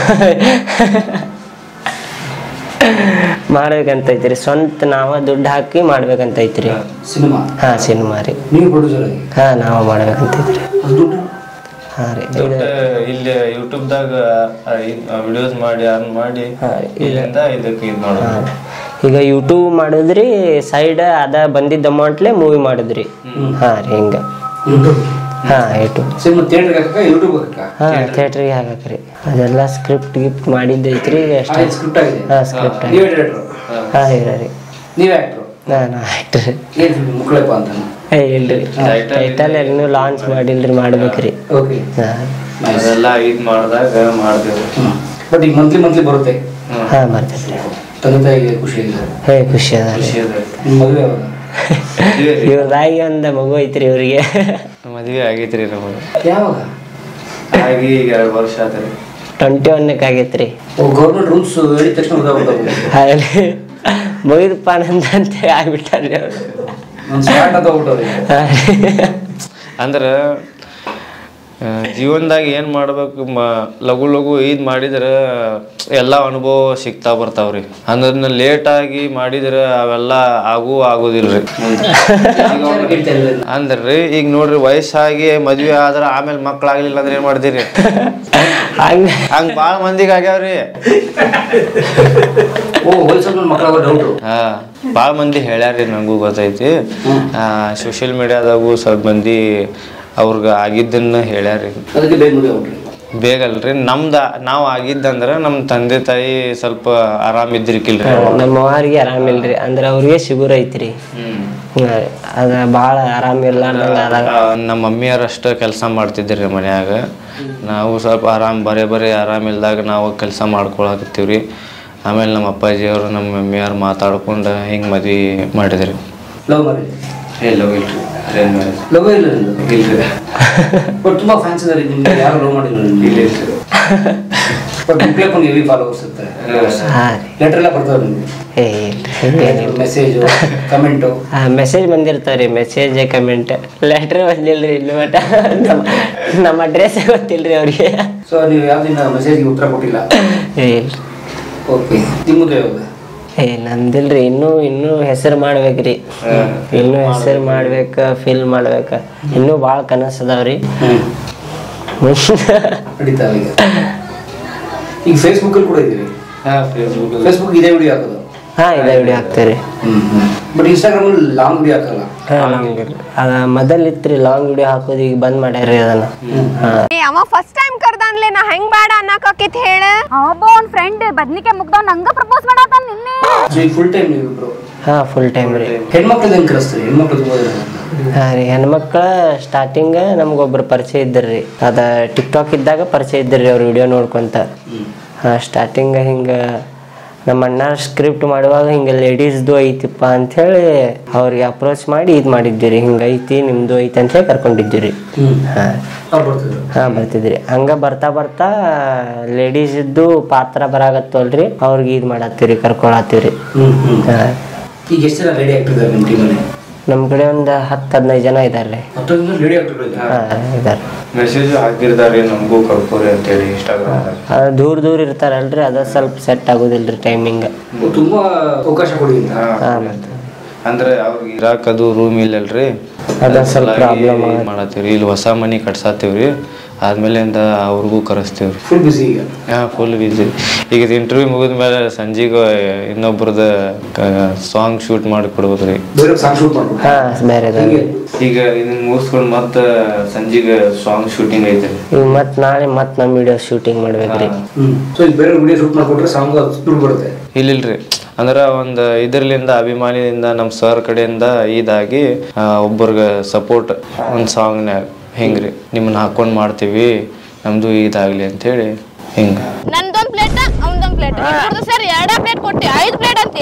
ಮಾಡ್ಬೇಕಂತ ಐತ್ರಿ ಸ್ವಂತ ನಾವ ದುಡ್ಡು ಹಾಕಿ ಮಾಡ್ಬೇಕಂತ ಐತ್ರಿ ಸಿನಿಮಾ ಹಾಂ ಸಿನಿಮಾ ರೀ ನೀವು ಪ್ರೊಡ್ಯೂಸರ್ ಆಗಿ ಹಾಂ ನಾವ ಮಾಡ್ಬೇಕಂತ ಐತ್ರಿ ಅದು ದುಡ್ಡು ಹಾಂ ರೀ ದೊಡ್ಡ ಇಲ್ಲಿ ಯೂಟ್ಯೂಬ್ದಾಗ ವಿಡಿಯೋಸ್ ಮಾಡಿ ಅರ್ನ್ ಮಾಡಿ ಹಾ, ಇಲ್ಲಿಂದ ಇದಕ್ಕೆ ಇದು ಮಾಡೋದು ಹಾಂ ಈಗ ಯೂಟ್ಯೂಬ್ ಮಾಡಿದ್ರಿ ಸೈಡ್ ಅದ ಬಂದಿದ್ದ ಅಮೌಂಟ್ಲೆ ಮೂವಿ ಮಾಡಿದ್ರಿ ಹಾಂ ರೀ ಹಿಂಗೆ ಯೂಟ್ಯೂಬ್ ಹಾಂ ಯೂಟ್ಯೂಬ್ ಸಿನಿಮಾ ಥಿಯೇಟ್ರಿಗೆ ಹಾಕಕ್ಕ ಯೂಟ್ಯೂಬ್ ಹಾಕಕ್ಕ ಹಾಂ ಥಿಯೇಟ್ರಿಗೆ ಹಾಕಕ್ರಿ ಅದೆಲ್ಲ ಸ್ಕ್ರಿಪ್ಟ್ ಗಿಫ್ಟ್ ಮಾಡಿದ್ದೈತ್ರಿ ಈಗ ಅಷ್ಟೇ ಸ್ಕ್ರಿಪ್ಟ್ ಆಗಿದೆ ಹಾಂ ಸ್ಕ್ರಿಪ್ಟ್ ನೀವೇ ಡೈರೆಕ್ಟ್ರು ಹಾಂ ಇಲ್ಲ ರೀ ನೀವೇ ಆಕ್ಟ್ರು ನಾನು ಆಕ್ಟ್ರಿ ಏನು ಫಿಲ್ಮ್ ಮುಕ್ಕಳಪ್ಪ ಅಂತ ಏ ಇಲ್ರಿ ಟೈಟಲ್ ಇನ್ನೂ ಲಾಂಚ್ ಮಾಡಿಲ್ರಿ ಮಾಡ್ಬೇಕ್ರಿ ಓಕೆ ಹಾಂ ಅದೆಲ್ಲ ಇದು ಮಾಡಿದಾಗ ಮಾಡ್ದೇವು ಬಟ್ ಈಗ ಮಂತ್ಲಿ ಮಂತ್ಲಿ ಬರುತ್ತೆ ಹಾಂ ಬರ್ತೈತ್ರಿ ತಂದೆ ತಾಯಿಗೆ ಖುಷಿ ಆಗಿದೆ ಹೇ ಖುಷಿ ಅದ ರೀ ಖುಷಿ ಅದ ನಿಮ್ಮ ಮದುವೆ ಯಾವಾಗ ಇವ್ರದಾಗಿ ಒಂದು ಮಗು ಐತ್ರಿ ಇವ್ರಿಗೆ ಮದ್ವೆ ಆಗೈತ್ರಿ ನಮಗೆ ಯಾವಾಗ ಆಗಿ ಈಗ ಎರಡು ವರ್ಷ ಆತ್ರಿ ಟ್ವೆಂಟಿ ಒನ್ಕ್ಕೆ ಆಗೈತ್ರಿ ಓ ಗೌರ್ಮೆಂಟ್ ರೂಲ್ಸ್ ಹೇಳಿದ ತಕ್ಷಣ ಉದಾಹರಣೆ ಅಲ್ಲಿ ಮುಗಿದಪ್ಪ ನಂದಂತೆ ಆಗ್ಬಿಟ್ಟಾರ್ರಿ ಅವ್ರು ಒಂದು ಸ್ಟಾರ್ಟ್ ಅಂತ ಹೋಗ್ಬಿಟ್ಟವ್ರೆ ಹಾಂ ರೀ. ಅಂದ್ರ ಆ, ಜೀವನದಾಗ ಏನ್ ಮಾಡ್ಬೇಕು ಮ- ಲಘು ಲಘು ಇದ್ ಮಾಡಿದ್ರ ಎಲ್ಲಾ ಅನುಭವ ಸಿಗ್ತಾ ಬರ್ತಾವ್ರಿ ಅಂದ್ರ ಲೇಟ್ ಆಗಿ ಮಾಡಿದ್ರ ಅವೆಲ್ಲ ಆಗು ಆಗೋದಿಲ್ರಿ ಹೇಳ್ತಾ ಇಲ್ಲ ಅಂದ್ರಿ ಈಗ ನೋಡ್ರಿ ವಯಸ್ಸಾಗಿ ಮದ್ವೆ ಆದ್ರ ಆಮೇಲೆ ಮಕ್ಳಾಗ್ಲಿಲ್ಲ ಅಂದ್ರೆ ಏನ್ ಮಾಡ್ತೀರಿ ಹಂಗ ಹಂಗ ಬಾಳ ಮಂದಿಗೆ ಆಗ್ಯಾವ್ರಿ ಓ ವಯಸ್ಸಲ್ಲಿ ಮಕ್ಕಳಾಗ ಡೌಟು ಹಾ ಭಾಳ ಮಂದಿ ಹೇಳ್ಯಾರ್ರಿ ನಂಗೂ ಗೊತ್ತೈತಿ ಸೋಷಿಯಲ್ ಮೀಡಿಯಾದಾಗೂ ಸ್ವಲ್ಪ ಮಂದಿ ಅವ್ರಿಗೆ ಆಗಿದ್ದನ್ನ ಹೇಳ್ಯಾರ್ರಿ ಅದಕ್ಕೆ ಬೇಗ ಮದುವೆ ಆಗ್ಬಿಟ್ರಿ ಬೇಗಲ್ರಿ ನಮ್ದ ನಾವ್ ಆಗಿದ್ದಂದ್ರ ನಮ್ ತಂದೆ ತಾಯಿ ಸ್ವಲ್ಪ ಆರಾಮ್ ಇದ್ರಿಕಿಲ್ರಿ ನಮ್ಮ ಅವ್ರಿಗೆ ಆರಾಮಿಲ್ರಿ ಅಂದ್ರೆ ಅವ್ರಿಗೆ ಶುಗರ್ ಐತ್ರಿ ಹ್ಮ್ ಹ್ಞೂ ರೀ. ಅದ ಭಾಳ ಆರಾಮಿಲ್ಲ ನಂಗೆ ಅದಾಗ ಆ, ನಮ್ಮ ಮಮ್ಮಿಯರಷ್ಟ ಕೆಲಸ ಮಾಡ್ತಿದ್ರಿ ಮನ್ಯಾಗ ನಾವು ಸ್ವಲ್ಪ ಆರಾಮ್ ಬರೇ ಬರೇ ಆರಾಮಿಲ್ದಾಗ ನಾವು ಕೆಲಸ ಮಾಡ್ಕೊಳಕತ್ತೀವ್ರಿ ಆಮೇಲೆ ನಮ್ಮ ಅಪ್ಪಾಜಿಯವರು ನಮ್ಮ ಮಮ್ಮಿಯವ್ರು ಮಾತಾಡ್ಕೊಂಡು ಹಿಂಗೆ ಮದ್ವೆ ಮಾಡಿದ್ರಿ ಲವ್ ಮ್ಯಾರೇಜ್ ಎಲ್ಲೋ ಇಲ್ರಿ ಅರೇಂಜ್ ಮ್ಯಾರೇಜ್ ಲವ್ ಇಲ್ಲ ನಿಮ್ದು ಇಲ್ರಿ ಬಟ್ ತುಂಬಾ ಫ್ಯಾನ್ಸ್ ಇದಾರೆ ನಿಮ್ಗೆ ಯಾರು ಲವ್ ಮಾಡಿಲ್ಲ ನಿಮ್ಗೆ ಬಟ್ ಮುಕ್ಳಕ್ಕೆ ಒಂದು ಹೆವಿ ಫಾಲೋವರ್ಸ್ ಇರ್ತಾರೆ ಹಾಂ ರೀ ಲೆಟರ್ ಎಲ್ಲ ಬರ್ತಾವೆ ನಿಮ್ಗೆ ಏ ಇಲ್ರಿ ಮೆಸೇಜು ಕಮೆಂಟು ಮೆಸೇಜ್ ಬಂದಿರ್ತಾವ್ರಿ ಮೆಸೇಜ್ ಕಮೆಂಟ್ ಲೆಟ್ರ್ ಬಂದಿಲ್ರಿ ಇಲ್ಲಿ ಮಟ ನಮ್ಮ ನಮ್ಮ ಅಡ್ರೆಸ್ ಗೊತ್ತಿಲ್ರಿ ಅವ್ರಿಗೆ ಸೊ ನೀವು ಯಾವ್ದಿನ ಮೆಸೇಜ್ಗೆ ಉತ್ತರ ಕೊಟ್ಟಿಲ್ಲ ಏ ಇಲ್ರಿ ಓಕೆ ನಿಮ್ಮದು ಯಾವ್ದು ಏ ನಂದಿಲ್ರಿ ಇನ್ನೂ ಇನ್ನೂ ಹೆಸರು ಮಾಡ್ಬೇಕ್ರಿ ಇನ್ನೂ ಹೆಸರು ಮಾಡ್ಬೇಕ ಫಿಲ್ ಮಾಡ್ಬೇಕ ಇನ್ನೂ ಭಾಳ ಕನಸು ಅದಾವ್ರಿ ನಡೀತಾ ಈಗ ಈಗ ಫೇಸ್ಬುಕ್ಕಲ್ಲಿ ಕೂಡ ಇದೀವಿ ಫೇಸ್ಬುಕ್ ಇದೇ ವಿಡಿಯೋ ಹಾಕೋದು ಹಾ ಇದೇ ವಿಡಿಯೋ ಹಾಕ್ತೇವ್ರಿ ಬಟ್ ಇನ್ಸ್ಟಾಗ್ರಾಮಲ್ಲಿ ಲಾಂಗ್ ವಿಡಿಯೋ ಹಾಕಲ್ಲ ಅದ ಮೊದಲ್ ಇತ್ರಿ ಲಾಂಗ್ ವಿಡಿಯೋ ಹಾಕೋದು ಈಗ ಬಂದ್ ಮಾಡ್ಯಾರ್ರಿ ಅದನ್ನ ಹಾ ಏ ಅವ ಫಸ್ಟ್ ಟೈಮ್ ಕರ್ದಾನ್ಲೆ ನಾ ಹೆಂಗ್ ಬೇಡ ಅನ್ನಕಾಕೈತಿ ಹೇಳ ಒಬ್ಬ ಅವ್ನ ಫ್ರೆಂಡ್ ಬದ್ನಿಕಾಯಿ ಮುಗ್ದವ್ ನಂಗ ಪ್ರಪೋಸ್ ಮಾಡತ್ತಾನ ನಿನ್ನೆ ಸೊ ಈಗ ಫುಲ್ ಟೈಮ್ ನೀವು ಇಬ್ರು ಹಾ ಫುಲ್ ಟೈಮ್ ರೀ ಹೆಣ್ಮಕ್ಳದ್ದು ಹೆಂಗೆ ಕಲಿಸ್ತೀರಿ ಹೆಣ್ಮಕ್ಳು ತುಂಬ ಜನ ಇರ್ತಾರೆ. ಹಾಂ ರೀ ಹೆಣ್ಮಕ್ಳ ಸ್ಟಾರ್ಟಿಂಗ್ ನಮ್ಗೊಬ್ರು ಪರಿಚಯ ಇದ್ದರ್ರಿ ಅದ ಟಿಕ್ ಟಾಕ್ ಇದ್ದಾಗ ಪರಿಚಯ ಇದ್ದರ್ರಿ ಅವ್ರ ವಿಡಿಯೋ ನೋಡ್ಕೊಂತ ಹಾಂ ಸ್ಟಾರ್ಟಿಂಗ್ ಹಿಂಗೆ ನಮ್ಮ ಅಣ್ಣ ಸ್ಕ್ರಿಪ್ಟ್ ಮಾಡುವಾಗ ಹಿಂಗೆ ಲೇಡೀಸ್ದು ಐತಿಪ್ಪ ಅಂಥೇಳಿ ಅವ್ರಿಗೆ ಅಪ್ರೋಚ್ ಮಾಡಿ ಇದು ಮಾಡಿದ್ದೀರಿ ಹಿಂಗೆ ಐತಿ ನಿಮ್ಮದು ಐತಿ ಅಂತೇಳಿ ಕರ್ಕೊಂಡಿದ್ದೀರಿ ಹಾಂ ಅವ್ರು ಬರ್ತಿದ್ರು ಹಾಂ ಬರ್ತಿದ್ರಿ ಹಂಗ ಬರ್ತಾ ಬರ್ತಾ ಲೇಡೀಸ್ ಇದ್ದು ಪಾತ್ರ ಬರಾಗತ್ತಲ್ರಿ ಅವ್ರಿಗೆ ಇದು ಮಾಡತ್ತೀರಿ ಕರ್ಕೊಳತ್ತೀರಿ ಹ್ಮ್ ಹ್ಮ್ ಹಾಂ ಈಗ ಎಷ್ಟು ಜನ ಲೇಡಿ ಆಕ್ಟರ್ ಇದ್ದಾರೆ ನಿಮ್ಮ ಟೀಮಲ್ಲಿ ನಮ್ಮ ಕಡೆ ಒಂದು ಹತ್ತು ಹದಿನೈದು ಜನ ಇದ್ದಾರೆ ಹತ್ತೊಂದು ಲೇಡಿ ಆಕ್ಟರ್ಗಳು ಇದ್ದಾರೆ ಹಾಂ ಇದ್ದಾರೆ ಮೆಸೇಜ್ ಹಾಕಿರ್ತಾರೆ ನಮಗೂ ಕಳ್ಕೊರಿ ಅಂತೇಳಿ ಇನ್ಸ್ಟಾಗ್ರಾಮ್ದಾಗ ಅದು ದೂರ ದೂರ ಇರ್ತಾರಲ್ರಿ ಅದ ಸ್ವಲ್ಪ ಸೆಟ್ ಆಗೋದಿಲ್ರಿ ಟೈಮಿಂಗ್ ತುಂಬಾ ಅವಕಾಶ ಕೊಡಿ ಅಂತ ಹಾಂ ಅಂದ್ರೆ ಅವ್ರಿಗೆ ಇರಾಕದು ರೂಮ್ ಇಲ್ಲಲ್ರಿ ಅದ ಸ್ವಲ್ಪ problem ಇದ್ ಮಾಡತ್ತೀವ್ರಿ ಇಲ್ಲಿ ಹೊಸ ಮನಿ ಕಟ್ಸಾತೀವ್ರಿ ಆದ್ಮೇಲಿಂದ ಅವ್ರಿಗೂ ಕರೆಸ್ತೀವ್ರಿ ಫುಲ್ ಬಿಸಿ ಈಗ ಹಾಂ ಫುಲ್ ಬಿಸಿ ಈಗ ಇಂಟರ್ವ್ಯೂ ಮುಗಿದ ಮೇಲೆ ಸಂಜೆಗೆ ಇನ್ನೊಬ್ರದ ಸಾಂಗ್ ಶೂಟ್ ಮಾಡಿ ಕೊಡ್ಬೇಕ್ರಿ ಬೇರೆ ಸಾಂಗ್ ಶೂಟ್ ಮಾಡ್ಬೇಕು ಹಾಂ ಬೇರೆ ಹಂಗೆ ಈಗ ಇದನ್ನ ಮುಗಿಸ್ಕೊಂಡು ಮತ್ತೆ ಸಂಜೆಗೆ ಸಾಂಗ್ ಶೂಟಿಂಗ್ ಐತೆ ಈಗ ಮತ್ತೆ ನಾಳೆ ಮತ್ತೆ ನಮ್ಮ ವಿಡಿಯೋ ಶೂಟಿಂಗ್ ಮಾಡ್ಬೇಕ್ರಿ ಹ್ಮ್ ಸೊ ಈಗ ಬೇರೆ ವಿಡಿಯೋ ಶೂಟ್ ಮಾಡ್ಕೊಟ್ರೆ ಸಾಂಗ್ ದುಡ್ಡು ಬರುತ್ತೆ ಇಲ್ಲಿಲ್ರಿ ಅಂದ್ರೆ ಒಂದು ಇದರ್ಲಿಂದ ಅಭಿಮಾನಿಯಿಂದ ನಮ್ಮ ಸರ್ ಕಡೆಯಿಂದ ಇದಾಗಿ ಆ, ಒಬ್ಬರಿಗೆ ಸಪೋರ್ಟ್ ಒಂದು ಸಾಂಗ್ನ್ಯಾಗ ಹೆಂಗ್ರಿ ನಿಮ್ಮನ್ನ ಹಾಕೊಂಡು ಮಾಡ್ತೀವಿ ನಮ್ದು ಇದಾಗ್ಲಿ ಅಂತೇಳಿ ಹಿಂಗೆ ನಂದೊಂದ್ ಪ್ಲೇಟ್ ಅವನದೊಂದ್ ಪ್ಲೇಟ್ ಇಬ್ಬರದು ಸೇರಿ ಎರಡ ಪ್ಲೇಟ್ ಕೊಟ್ಟಿ ಐದು ಪ್ಲೇಟ್ ಅಂತೀಯ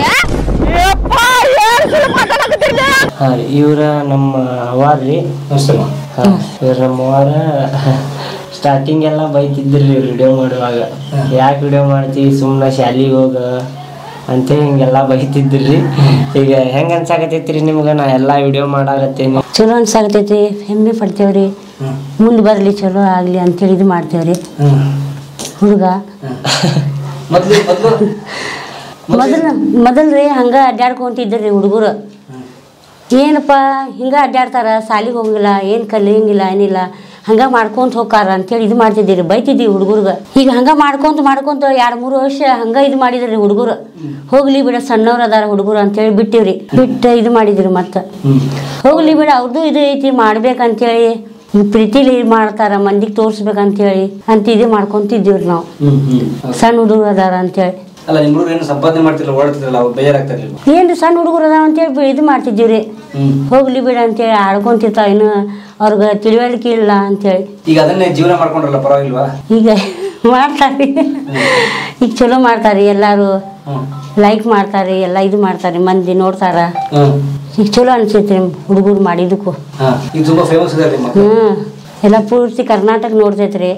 ಹಾಂ ರೀ ಇವ್ರ ನಮ್ಮ ಅವಾರ್ ರೀ ನಮಸ್ತೆ ಹಾಂ ಇವ್ರ ನಮ್ಮ ಅವಾರ ಸ್ಟಾರ್ಟಿಂಗ್ ಎಲ್ಲ ಬೈತಿದ್ರಿ ವಿಡಿಯೋ ಮಾಡುವಾಗ ಯಾಕೆ ವಿಡಿಯೋ ಮಾಡ್ತೀವಿ ಸುಮ್ಮನೆ ಶಾಲಿಗೆ ಹೋಗ ಅಂತೇಳಿ ಹಿಂಗೆಲ್ಲ ಬೈತಿದ್ರಿ ಈಗ ಹೆಂಗೆ ಅನ್ಸಾಕತೈತ್ರಿ ನಿಮ್ಗೆ ನಾ ಎಲ್ಲ ವಿಡಿಯೋ ಮಾಡಾಕತ್ತೀನಿ ಚಲೋ ಅನ್ಸಾಕತೈತಿ ಹೆಮ್ಮೆ ಪಡ್ತೇವ್ರಿ ಮುಂದೆ ಬರಲಿ ಚಲೋ ಆಗಲಿ ಅಂತೇಳಿ ಇದು ಮಾಡ್ತೇವ್ರಿ ಹುಡುಗ ಮೊದ್ಲು ಮೊದ್ಲು ಮೊದಲು ಮೊದಲ್ರಿ ಹಂಗ ಅಡ್ಡಾಡ್ಕೊಂತಿದ್ರಿ ಹುಡುಗರು ಏನಪ್ಪ ಹಿಂಗ ಅಡ್ಡಾಡ್ತಾರ ಸಾಲಿಗೆ ಹೋಗಿಲ್ಲ ಏನು ಕಲಿಯಂಗಿಲ್ಲ ಏನಿಲ್ಲ ಹಂಗ ಮಾಡ್ಕೊಂತ ಹೋಗಾರ ಅಂತೇಳಿ ಇದು ಮಾಡ್ತಿದ್ದೀರಿ ಬೈತಿದ್ದೀವಿ ಹುಡುಗರ್ಗ ಈಗ ಹಂಗ ಮಾಡ್ಕೊಂತ ಮಾಡ್ಕೊಂತ ಎರಡು ಮೂರು ವರ್ಷ ಹಂಗ ಇದು ಮಾಡಿದ್ರಿ ಹುಡುಗರು ಹೋಗ್ಲಿ ಬಿಡ ಸಣ್ಣವ್ರು ಅದಾರ ಹುಡುಗರು ಅಂತೇಳಿ ಬಿಟ್ಟಿವ್ರಿ ಬಿಟ್ಟು ಇದು ಮಾಡಿದ್ರಿ ಮತ್ತೆ ಹೋಗ್ಲಿ ಬಿಡ ಅವ್ರದ್ದು ಇದು ಐತಿ ಮಾಡ್ಬೇಕಂತೇಳಿ ಪ್ರೀತಿಲಿ ಇದ್ ಮಾಡ್ತಾರ ಮಂದಿಗೆ ತೋರ್ಸ್ಬೇಕಂತೇಳಿ ಅಂತ ಇದು ಮಾಡ್ಕೊಂತಿದ್ದೀವ್ರಿ ನಾವು ಸಣ್ಣ ಹುಡುಗರು ಅದಾರ ಅಂತೇಳಿ ಅಲ್ಲ ನಿಮ್ಮ ಹುಡುಗರು ಏನು ಸಂಪಾದನೆ ಮಾಡ್ತಿಲ್ಲ ಓಡಾಡ್ತಿರಲ್ಲ ಅವ್ರು ಬೇಜಾರಾಗ್ತಾ ಇರ್ಲಿಲ್ಲ ಏನ್ರಿ ಸಣ್ಣ ಹುಡುಗರು ಅದಾವ ಅಂತೇಳಿ ಬಿ- ಇದು ಮಾಡ್ತಿದ್ದೀವ್ರಿ ಹೋಗ್ಲಿ ಬಿಡ ಅಂತೇಳಿ ಆಡ್ಕೊಂತಿರ್ತಾವ ಇನ್ನು ಅವ್ರಿಗೆ ತಿಳುವಳಿಕೆ ಇಲ್ಲ ಅಂತೇಳಿ ಈಗ ಅದನ್ನೇ ಜೀವನ ಮಾಡ್ಕೊಂಡ್ರಲ್ಲ ಪರವಾಗಿಲ್ವಾ ಈಗ ಮಾಡ್ತಾರ್ರಿ ಈಗ ಚಲೋ ಮಾಡ್ತಾರ್ರಿ ಎಲ್ಲಾರು ಲೈಕ್ ಮಾಡ್ತಾರೆ ಎಲ್ಲ ಇದು ಮಾಡ್ತಾರೆ ಮಂದಿ ನೋಡ್ತಾರ ಈಗ ಚಲೋ ಅನ್ಸೈತ್ರಿ ಹುಡುಗರು ಮಾಡಿದಕ್ಕೂ ಹಾ ಈಗ ತುಂಬಾ ಫೇಮಸ್ ಇದಾರೆ ನಿಮ್ಮ ಮಕ್ಕಳು ಹ್ಮ್ ಎಲ್ಲ ಪೂರ್ತಿ ಕರ್ನಾಟಕ ನೋಡ್ತೈತ್ರಿ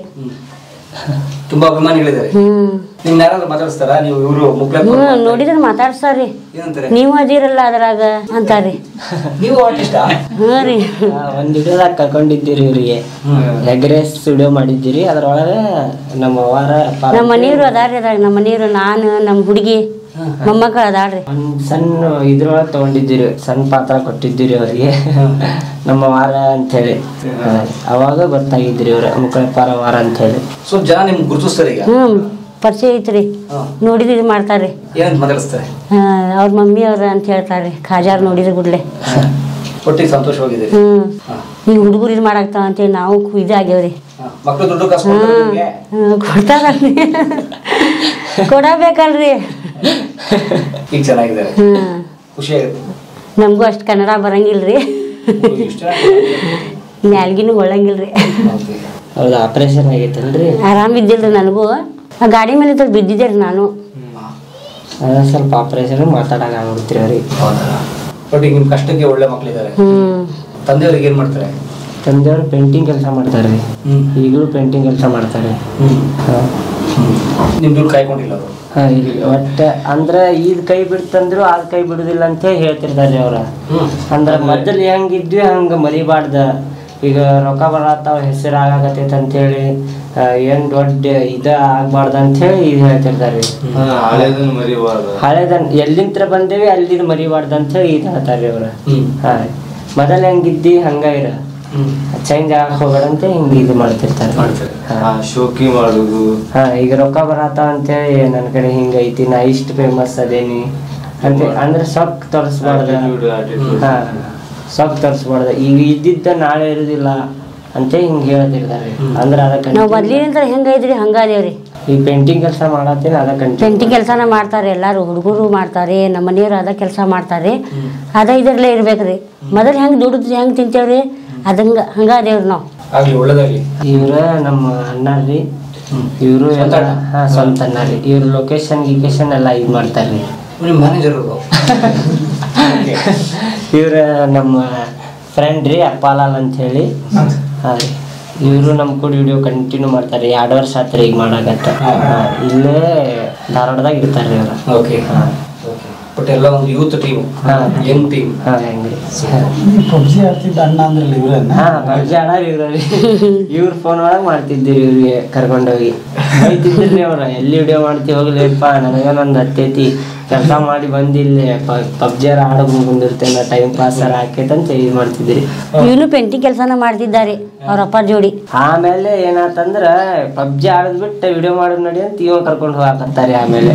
ತುಂಬಾ ಅಭಿಮಾನಿಗಳಿದ್ದಾರೆ ಹ್ಮ್ ನಿಮ್ನ ಯಾರಾದ್ರೂ ಮಾತಾಡಿಸ್ತಾರ ನೀವು ಇವರು ಮುಕ್ಳ ಹ್ಮ್ ನೋಡಿದ್ರೆ ಮಾತಾಡ್ಸ್ತಾರ್ರಿ ಏನಂತಾರೆ ನೀವು ಅದಿರಲ್ಲ ಅದ್ರಾಗ ಅಂತಾರ್ರಿ ನೀವು ಆರ್ಟಿಸ್ಟಾ ಹ್ಞೂ ರೀ ಒಂದು ವಿಡಿಯೋದಾಗ ಕರ್ಕೊಂಡಿದ್ದೀರಿ ಇವ್ರಿಗೆ ಎಗ್ ರೈಸ್ ವಿಡಿಯೋ ಮಾಡಿದ್ದೀರಿ ಅದ್ರೊಳಗೆ ನಮ್ಮ ಅವಾರ ನಮ್ಮ ಮನೆಯವ್ರು ಅದಾರ್ರಿ ಅದಾಗ ನಮ್ಮ ಮನೆಯವ್ರು ನಾನು ನಮ್ಮ ಹುಡುಗಿ ಮೊಮ್ಮಕ್ಕಳು ಅದಾಳ್ರಿ ಒಂದು ಸಣ್ಣ ಇದ್ರೊಳಗೆ ತಗೊಂಡಿದ್ದೀರಿ ಸಣ್ಣ ಪಾತ್ರ ಕೊಟ್ಟಿದ್ದೀರಿ ಅವರಿಗೆ ನಮ್ಮ ವಾರ ಅಂಥೇಳಿ ಅವಾಗ ಗೊತ್ತಾಗಿದ್ರಿ ಇವ್ರ ಮುಕ್ಕಳಪ್ಪಾರ ವಾರ ಅಂಥೇಳಿ ಸ್ವಲ್ಪ ಜನ ನಿಮ್ಗೆ ಗುರುತಿಸ್ತಾರೆ ಈಗ ಹ್ಞೂ ಪರಿಚಯ ಐತ್ರಿ ನೋಡಿದ್ರೆ ಇದು ಮಾಡ್ತಾರ್ರಿ ಏನಂತ ಮಾತಾಡಿಸ್ತಾರೆ ಆ, ಅವ್ರ ಮಮ್ಮಿ ಅವ್ರ ಅಂತ ಹೇಳ್ತಾರ್ರಿ ಖಾಜಾರ್ ನೋಡಿದ್ರೆ ಕೂಡಲೇ ಒಟ್ಟಿಗೆ ಸಂತೋಷವಾಗಿದ್ದೀರಿ ಹ್ಮ್ ನೀವು ಹುಡುಗರು ಇದು ಮಾಡಾಕ್ತಾವ ಅಂತೇಳಿ ನಾವು ಕು- ಇದು ಆಗ್ಯಾವ್ರಿ ಮಕ್ಕಳು ದುಡ್ಡು ಕಾಸು ಕೊಡ್ತಾರೆ ನಿಮ್ಗೆ? ಹ್ಮ್, ಕೊಡ್ತಾರಲ್ರಿ ಕೊಡಬೇಕಲ್ರಿ ಈಗ ಚೆನ್ನಾಗಿದ್ದಾರೆ ಹ್ಮ್ ಖುಷಿ ಆಗುತ್ತೆ ನಮಗೂ ಅಷ್ಟು ಕನ್ನಡ ಬರಂಗಿಲ್ರಿ ನ್ಯಾಲ್ಗಿನೂ ಹೊಳ್ಳಂಗಿಲ್ರಿ ಹೌದು ಆಪರೇಷನ್ ಆಗೈತಲ್ರಿ ಆರಾಮಿದ್ದಿಲ್ರಿ ನನಗೂ ಆ ಗಾಡಿ ಮೇಲೆ ಇದ್ದಾಗ ಬಿದ್ದಿದ್ದೆ ರೀ ನಾನು ಅದ ಸ್ವಲ್ಪ ಆಪರೇಷನ್ ಮಾತಾಡಕ್ ಆಗ್ಬಿಡ್ತೀರಿ ಅವ್ರಿಗೆ ಒಟ್ಟಿಗೆ ನಿಮ್ ಕಷ್ಟಕ್ಕೆ ಒಳ್ಳೆ ಮಕ್ಕಳಿದ್ದಾರೆ ಹ್ಮ್ ತಂದೆಯವ್ರಿಗೆ ಏನ್ ಮಾಡ್ತಾರೆ ತಂದೆಯವ್ರು ಪೇಂಟಿಂಗ್ ಕೆಲಸ ಮಾಡ್ತಾರೆ ಈಗಲೂ ಪೇಂಟಿಂಗ್ ಕೆಲಸ ಮಾಡ್ತಾರೆ ಹಾ. ನಿಮ್ ದುಡ್ಡು ಕಾಯ್ಕೊಂಡಿಲ್ಲ ಅವರು ಹಾ, ಈಗ ಒಟ್ಟ ಅಂದ್ರ ಈದ್ ಕೈ ಬಿಡ್ತಂದ್ರು ಅದ್ ಕೈ ಬಿಡುದಿಲ್ಲ ಅಂತ ಹೇಳ್ತಿರ್ತಾರ್ರಿ ಅವ್ರ ಅಂದ್ರ ಮೊದಲು ಹೆಂಗಿದ್ವಿ ಹಂಗ ಮರಿಬಾರ್ದ ಈಗ ರೊಕ್ಕ ಬರತ್ತಾವ ಹೆಸರು ಆಗಾಕತ್ತೈತೆ ಅಂತೇಳಿ ಆ, ಏನ್ ದೊಡ್ಡ ಇದ ಆಗ್ಬಾರ್ದ ಅಂತ ಹೇಳಿ ಇದು ಹೇಳ್ತಿರ್ತಾರ್ರಿ ಹಳೇದನ್ನ ಮರಿಬಾರ್ದು ಹಳೇದನ್ ಎಲ್ಲಿಂತ್ರ ಬಂದೇವಿ ಅಲ್ಲಿದ್ ಮರಿಬಾರ್ದ ಅಂತ ಹೇಳಿ ಇದು ಹೇಳ್ತಾರ್ರಿ ಅವ್ರ ಹಾ ಮೊದಲ್ ಹೆಂಗಿದ್ದಿ ಹಂಗ ಇರ ಚೇಂಜ್ ಆಗಕ್ ಹೋಗ್ಬೇಡ ಅಂತ ಹಿಂಗ ಇದು ಮಾಡ್ತಿರ್ತಾರೆ ಆ, ಶೋಕಿ ಮಾಡುದು ಹಾ ಈಗ ರೊಕ್ಕ ಬರತ್ತ ಅಂತೇಳಿ ನನ್ನ ಕಡೆ ಹಿಂಗ ಐತಿ ನಾ ಇಷ್ಟು ಫೇಮಸ್ ಅದೇನಿ ಅಂತ ಅಂದ್ರೆ ಸೊಕ್ ತೋರಿಸ್ಬಾರ್ದ Attitude, attitude. ಹಾ ಸೊಕ್ ತೋರಿಸ್ಬಾರ್ದ ಈಗ ಇದ್ದಿದ್ದ ನಾಳೆ ಇರುದಿಲ್ಲ ಅಂತ ಹಿಂಗ ಹೇಳ್ತಿರ್ತಾರೆ ಅಂದ್ರ ಅದಕ್ಕೆ ನಾವು ಮೊದ್ಲಿನಿಂದ ಹೆಂಗೈತ್ರಿ ಹಂಗ ಅದೇವ್ರಿ ಈ ಪೇಂಟಿಂಗ್ ಕೆಲಸ ಮಾಡತ್ತೀನಿ ಅದ ಕಂಟಿನ್ಯೂ ಪೇಂಟಿಂಗ್ ಕೆಲಸನ ಮಾಡ್ತಾರೆ ಎಲ್ಲರೂ ಹುಡುಗರು ಮಾಡ್ತಾರೆ ನಮ್ಮ ಮನೆಯವ್ರು ಅದ ಕೆಲಸ ಮಾಡ್ತಾರೆ ಅದ ಇದ್ರಲ್ಲೇ ಇರ್ಬೇಕ್ರಿ ಮೊದಲು ಹೆಂಗೆ ದುಡಿದು ಹೆಂಗೆ ತಿಂತೇವ್ರಿ ಅದಂಗ ಹಂಗ ಅದೇವ್ರಿ ನಾವು ಆಗ್ಲಿ ಒಳ್ಳೇದಾಗ್ಲಿ ಇವ್ರ ನಮ್ಮ ಅಣ್ಣ ರೀ ಇವರು ಎಲ್ಲ ಹಾ ಸ್ವಂತ ಅಣ್ಣ ರೀ ಇವ್ರ ಲೊಕೇಶನ್ ಗಿಕೇಶನ್ ಎಲ್ಲ ಇದು ಮಾಡ್ತಾರ್ರಿ ನಿಮ್ಮ ಮ್ಯಾನೇಜರ್ ಅವರು ಇವ್ರ ನಮ್ಮ ಫ್ರೆಂಡ್ ರೀ ಅಪ್ಪಾಲಾಲ್ ಅಂತ ಹೇಳಿ ಹಾ ರೀ ಇವರು ನಮ್ಮ ಕೂಡ ವಿಡಿಯೋ ಕಂಟಿನ್ಯೂ ಮಾಡ್ತಾರೆ ಎರಡು ವರ್ಷ ಆತ್ರಿ ಈಗ ಮಾಡಾಕತ್ತ ಹಾ, ಇಲ್ಲೇ ಧಾರವಾಡದಾಗ ಇರ್ತಾರ್ರಿ ಇವ್ರ ಓಕೆ ಹಾ ಬಟ್ ಎಲ್ಲ ಒಂದು ಯೂತ್ ಟೀಮ್ ಹಾ. ಯಂಗ್ ಟೀಮ್ ಹಾ ಹೆಂಗ್ರಿ ಪಬ್ಜಿ ಆಡ್ತಿದ್ದ ಅಣ್ಣ ಅಂದ್ರಲ್ಲ ಇವ್ರನ್ನ ಹಾ ಪಬ್ಜಿ ಆಡಾರ ಇವ್ರಿ ಇವ್ರ ಫೋನ್ ಒಳಗೆ ಮಾಡ್ತಿದ್ದೀರಿ ಇವ್ರಿಗೆ ಕರ್ಕೊಂಡೋಗಿ ಬೈತಿದ್ರಿ ಅವ್ರ ಎಲ್ಲಿ ವಿಡಿಯೋ ಮಾಡ್ತಿ ಹೋಗ್ಲಿಪ್ಪ ನನಗೇನೊಂದು ಹತ್ತೈತಿ ಕೆಲಸ ಮಾಡಿ ಬಂದಿಲ್ಲಿ ಪಬ್ಜಿ ಆಡ ಬಂದಿರ್ತೇನೆ ಟೈಮ್ ಪಾಸ್ ಆಕೈತೆ ಅಂತ ಇದು ಮಾಡ್ತಿದ್ರಿ ಇವನು ಪೇಂಟಿಂಗ್ ಕೆಲಸನ ಮಾಡ್ತಿದ್ದಾರೆ ಅವ್ರ ಅಪ್ಪ ಜೋಡಿ ಆಮೇಲೆ ಏನಾತಂದ್ರ ಪಬ್ಜಿ ಆಡದ್ ಬಿಟ್ಟು ವಿಡಿಯೋ ಮಾಡೋದ್ ನೋಡಿ ಅಂತ ಇವ ಕರ್ಕೊಂಡು ಹೋಗಾಕತ್ತಾರೆ ಆಮೇಲೆ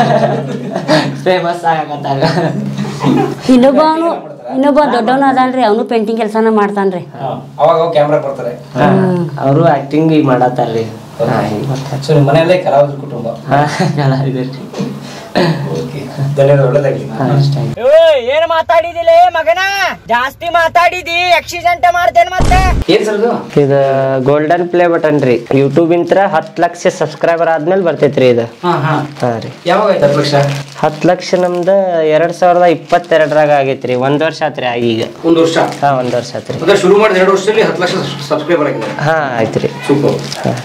ಫೇಮಸ್ ಆಗಕತ್ತಾಗ ಇನ್ನೊಬ್ಬ ಅವನು ಇನ್ನೊಬ್ಬ ದೊಡ್ಡವನು ಅದಾನ್ರಿ ಅವನು ಪೇಂಟಿಂಗ್ ಕೆಲಸನ ಮಾಡ್ತಾನ್ರಿ ಅವಾಗ ಕ್ಯಾಮ್ರಾ ಬರ್ತಾರೆ ಅವರು ಆಕ್ಟಿಂಗ್ ಈಗ ಮಾಡತ್ತಾರ್ರಿ ಹಾ, ಈಗ ಮಾಡ್ತಾರೆ. ಸೊ ನಿಮ್ಮ ಮನೆಯಲ್ಲೇ ಕಲಾವಿದ್ರ ಕುಟುಂಬ ಹಾ, ಕಲಾವಿದರ್ರಿ. ಓಕೆ ಧನ್ಯವಾದ ಒಳ್ಳೇದಾಗ್ಲಿ ಹಾ, ಅಷ್ಟೇ. ಏನ್ ಮಾತಾಡಿದಿಲ್ಲ ಮಗನ ಜಾಸ್ತಿ ಮಾತಾಡಿದಿ ಆಕ್ಸಿಡೆಂಟ್ ಮಾಡ್ತೇನೆ ಮತ್ತೆ ಏನ್ ಸರ್ ಇದು ಇದು ಗೋಲ್ಡನ್ ಪ್ಲೇ ಬಟನ್ ರೀ ಯೂಟ್ಯೂಬ್ ಇಂತ್ರ ಹತ್ತು ಲಕ್ಷ ಸಬ್ಸ್ಕ್ರೈಬರ್ ಆದ್ಮೇಲೆ ಬರ್ತೈತ್ರಿ ಇದು ಹಾ ಹಾ ಹಾ ರೀ ಯಾವಾಗ ಆಯ್ತು ಹತ್ತು ಲಕ್ಷ ಹತ್ತು ಲಕ್ಷ ನಮ್ದು ಎರಡ್ ಸಾವಿರದ ಇಪ್ಪತ್ತೆರಡರಾಗ ಆಗೈತ್ರಿ ಒಂದ್ ವರ್ಷ ಆತ್ರಿ ಆಗಿ ಈಗ ಒಂದು ವರ್ಷ ಹಾ ಒಂದ್ ವರ್ಷ ಆತ್ರಿ ಅಂದ್ರೆ ಶುರು ಮಾಡಿದ ಎರಡು ವರ್ಷದಲ್ಲಿ ಹತ್ತು ಲಕ್ಷ ಸಬ್ಸ್ಕ್ರೈಬರ್ ಆಗಿದೆ ಹಾ ಆಯ್ತ್ರಿ super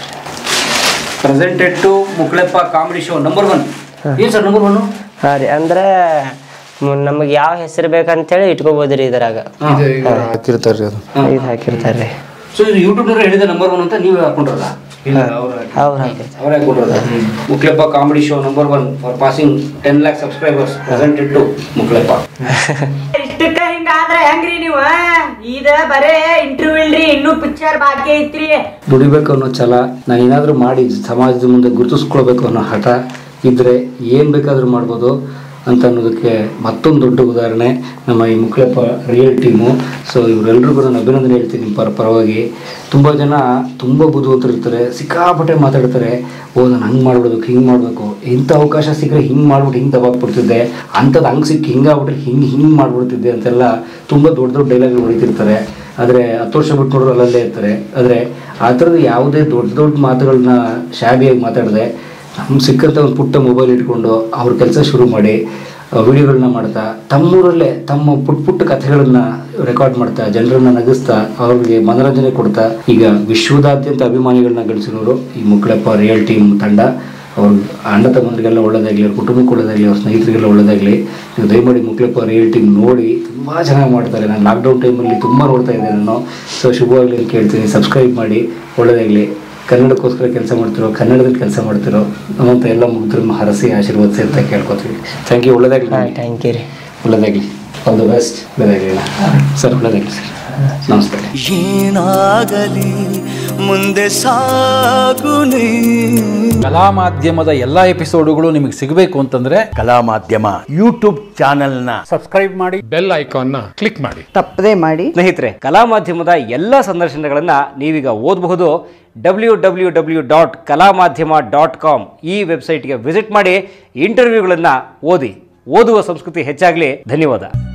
presented to Mukleppa comedy show number one ಏನ್ ಸರ್ ನಂಬರ್ ಒನ್ ಹಾ ರೀ ಅಂದ್ರೆ ನಮಗೆ ಯಾವ ಹೆಸರು ಬೇಕಂತೇಳಿ ಇಟ್ಕೋಬೋದ್ರಿ ಇದ್ರಾಗ ಹಾಕಿರ್ತಾರ್ರಿ ಅದು ಇದು ಹಾಕಿರ್ತಾರ್ರಿ ಸೊ ಇದು ಯೂಟ್ಯೂಬ್ ಹೇಳಿದ ನಂಬರ್ ಒನ್ ಅಂತ ನೀವೇ ಹಾಕೊಂಡ್ರಲ್ಲ ಅವ್ರು ಹಾಕಿರ್ತಾರೆ ಅವರೇ ಹಾಕೊಂಡ್ರದ Mukleppa comedy show number one for passing ten lakh subscribers presented to Mukleppa ಇಷ್ಟಕ್ಕ ಹಿಂಗಾದ್ರ ಹೆಂಗ್ರಿ ನೀವ ಇದ ಬರೇ ಇಂಟರ್ವ್ಯೂ ಇಲ್ರಿ ಇನ್ನೂ ಪಿಕ್ಚರ್ ಬಾಕಿ ಐತ್ರಿ ದುಡಿಬೇಕು ಅನ್ನೋ ಛಲ ನಾನು ಏನಾದರೂ ಮಾಡಿ ಸಮಾಜದ ಮುಂದೆ ಗುರುತಿಸ್ಕೊಳ್ಬೇಕು ಅನ್ನೋ ಹಠ ಇದ್ದರೆ ಏನು ಬೇಕಾದರೂ ಮಾಡ್ಬೋದು ಅಂತ ಅನ್ನೋದಕ್ಕೆ ಮತ್ತೊಂದು ದೊಡ್ಡ ಉದಾಹರಣೆ ನಮ್ಮ ಈ ಮುಕ್ಳೆಪ್ಪ ರಿಯಲ್ ಟೀಮು ಸೊ ಇವರೆಲ್ಲರಿಗೂ ನಾನು ಅಭಿನಂದನೆ ಹೇಳ್ತೀನಿ ನಿಮ್ಮ ಪರ ಪರವಾಗಿ ತುಂಬ ಜನ ತುಂಬ ಬುದ್ಧಿವಂತರು ಇರ್ತಾರೆ ಸಿಕ್ಕಾಪಟ್ಟೆ ಮಾತಾಡ್ತಾರೆ ಓ ನಾನು ಹಂಗೆ ಮಾಡ್ಬಿಡ್ಬೇಕು ಹಿಂಗೆ ಮಾಡಬೇಕು ಇಂಥ ಅವಕಾಶ ಸಿಕ್ಕರೆ ಹಿಂಗೆ ಮಾಡ್ಬಿಟ್ಟು ಹಿಂಗೆ ದಬಾಕ್ಬಿಡ್ತಿದ್ದೆ ಅಂಥದ್ದು ಹಂಗೆ ಸಿಕ್ಕಿ ಹಿಂಗೆ ಆಗ್ಬಿಟ್ರೆ ಹಿಂಗೆ ಹಿಂಗೆ ಮಾಡ್ಬಿಡ್ತಿದ್ದೆ ಅಂತೆಲ್ಲ ತುಂಬ ದೊಡ್ಡ ದೊಡ್ಡ ಡೈಲಾಗ್ಗಳು ಹೊಡಿತಿರ್ತಾರೆ ಆದರೆ ಹತ್ತು ವರ್ಷ ಬಿಟ್ಟು ನೋಡ್ರು ಅಲ್ಲಲ್ಲೇ ಇರ್ತಾರೆ ಆದರೆ ಆ ಥರದ ಯಾವುದೇ ದೊಡ್ಡ ದೊಡ್ಡ ಮಾತುಗಳನ್ನ ಶಾಬಿಯಾಗಿ ಮಾತಾಡದೆ ನಮ್ಗೆ ಸಿಕ್ಕಂಥ ಒಂದು ಪುಟ್ಟ ಮೊಬೈಲ್ ಇಟ್ಕೊಂಡು ಅವ್ರ ಕೆಲಸ ಶುರು ಮಾಡಿ ವಿಡಿಯೋಗಳನ್ನ ಮಾಡ್ತಾ ತಮ್ಮೂರಲ್ಲೇ ತಮ್ಮ ಪುಟ್ಟ ಪುಟ್ಟ ಕಥೆಗಳನ್ನ ರೆಕಾರ್ಡ್ ಮಾಡ್ತಾ ಜನರನ್ನ ನಗಿಸ್ತಾ ಅವ್ರಿಗೆ ಮನೋರಂಜನೆ ಕೊಡ್ತಾ ಈಗ ವಿಶ್ವದಾದ್ಯಂತ ಅಭಿಮಾನಿಗಳನ್ನ ಗಳಿಸಿರೋರು ಈ ಮುಕ್ಳಪ್ಪ ರಿಯಲ್ ಟೀಮ್ ತಂಡ ಅವ್ರ ಅಣ್ಣ ತಮ್ಮಂದ್ರಿಗೆಲ್ಲ ಒಳ್ಳೇದಾಗಲಿ ಅವ್ರ ಕುಟುಂಬಕ್ಕೆ ಒಳ್ಳೇದಾಗಲಿ ಅವ್ರ ಸ್ನೇಹಿತರಿಗೆಲ್ಲ ಒಳ್ಳೇದಾಗಲಿ ನೀವು ದಯಮಾಡಿ ಮುಕ್ಳಪ್ಪ ರಿಯಲ್ ಟೀಮ್ ನೋಡಿ ತುಂಬ ಚೆನ್ನಾಗಿ ಮಾಡ್ತಾರೆ ನಾನು ಲಾಕ್ಡೌನ್ ಟೈಮಲ್ಲಿ ತುಂಬ ನೋಡ್ತಾ ಇದ್ದೆ ನಾನು ಸೊ ಶುಭವಾಗಲಿ ಅಂತ ಕೇಳ್ತೀನಿ ಸಬ್ಸ್ಕ್ರೈಬ್ ಮಾಡಿ ಒಳ್ಳೇದಾಗಲಿ ಕನ್ನಡಕ್ಕೋಸ್ಕರ ಕೆಲಸ ಮಾಡ್ತಿರೋ ಕನ್ನಡದಲ್ಲಿ ಕೆಲಸ ಮಾಡ್ತಿರೋ ನಮ್ಮಂತ ಎಲ್ಲ ಮುಗ್ಧರನ್ನು ಹರಸಿ ಆಶೀರ್ವದಿಸಿ ಅಂತ ಕೇಳ್ಕೊತೀವಿ ಥ್ಯಾಂಕ್ ಯು ಒಳ್ಳೇದಾಗಲಿ ಹಾ ಥ್ಯಾಂಕ್ ಯು ರೀ ಒಳ್ಳೇದಾಗಲಿ ಆಲ್ ದ ಬೆಸ್ಟ್ ಒಳ್ಳೇದಾಗಲಿ ಸರ್ ಒಳ್ಳೇದಾಗಲಿ ಸರ್ ನಮಸ್ತೆ ಏನಾಗಲಿ ಮುಂದೆ ಸಾಗುನಿ ಕಲಾ ಮಾಧ್ಯಮದ ಎಲ್ಲಾ ಎಪಿಸೋಡುಗಳು ನಿಮಗೆ ಸಿಗಬೇಕು ಅಂತಂದ್ರೆ ಕಲಾ ಮಾಧ್ಯಮ ಯೂಟ್ಯೂಬ್ ಚಾನೆಲ್ನ ಸಬ್ಸ್ಕ್ರೈಬ್ ಮಾಡಿ ಬೆಲ್ ಐಕಾನ್ನ ಕ್ಲಿಕ್ ಮಾಡಿ ತಪ್ಪದೇ ಮಾಡಿ ಸ್ನೇಹಿತರೆ ಕಲಾ ಮಾಧ್ಯಮದ ಎಲ್ಲ ಸಂದರ್ಶನಗಳನ್ನು ನೀವೀಗ ಓದಬಹುದು ಡಬ್ಲ್ಯೂ ಡಬ್ಲ್ಯೂ ಡಬ್ಲ್ಯೂ ಡಾಟ್ ಕಲಾ ಮಾಧ್ಯಮ ಡಾಟ್ ಕಾಮ್ ಈ ವೆಬ್ಸೈಟ್ಗೆ ವಿಸಿಟ್ ಮಾಡಿ ಇಂಟರ್ವ್ಯೂಗಳನ್ನು ಓದಿ ಓದುವ ಸಂಸ್ಕೃತಿ ಹೆಚ್ಚಾಗಲಿ ಧನ್ಯವಾದ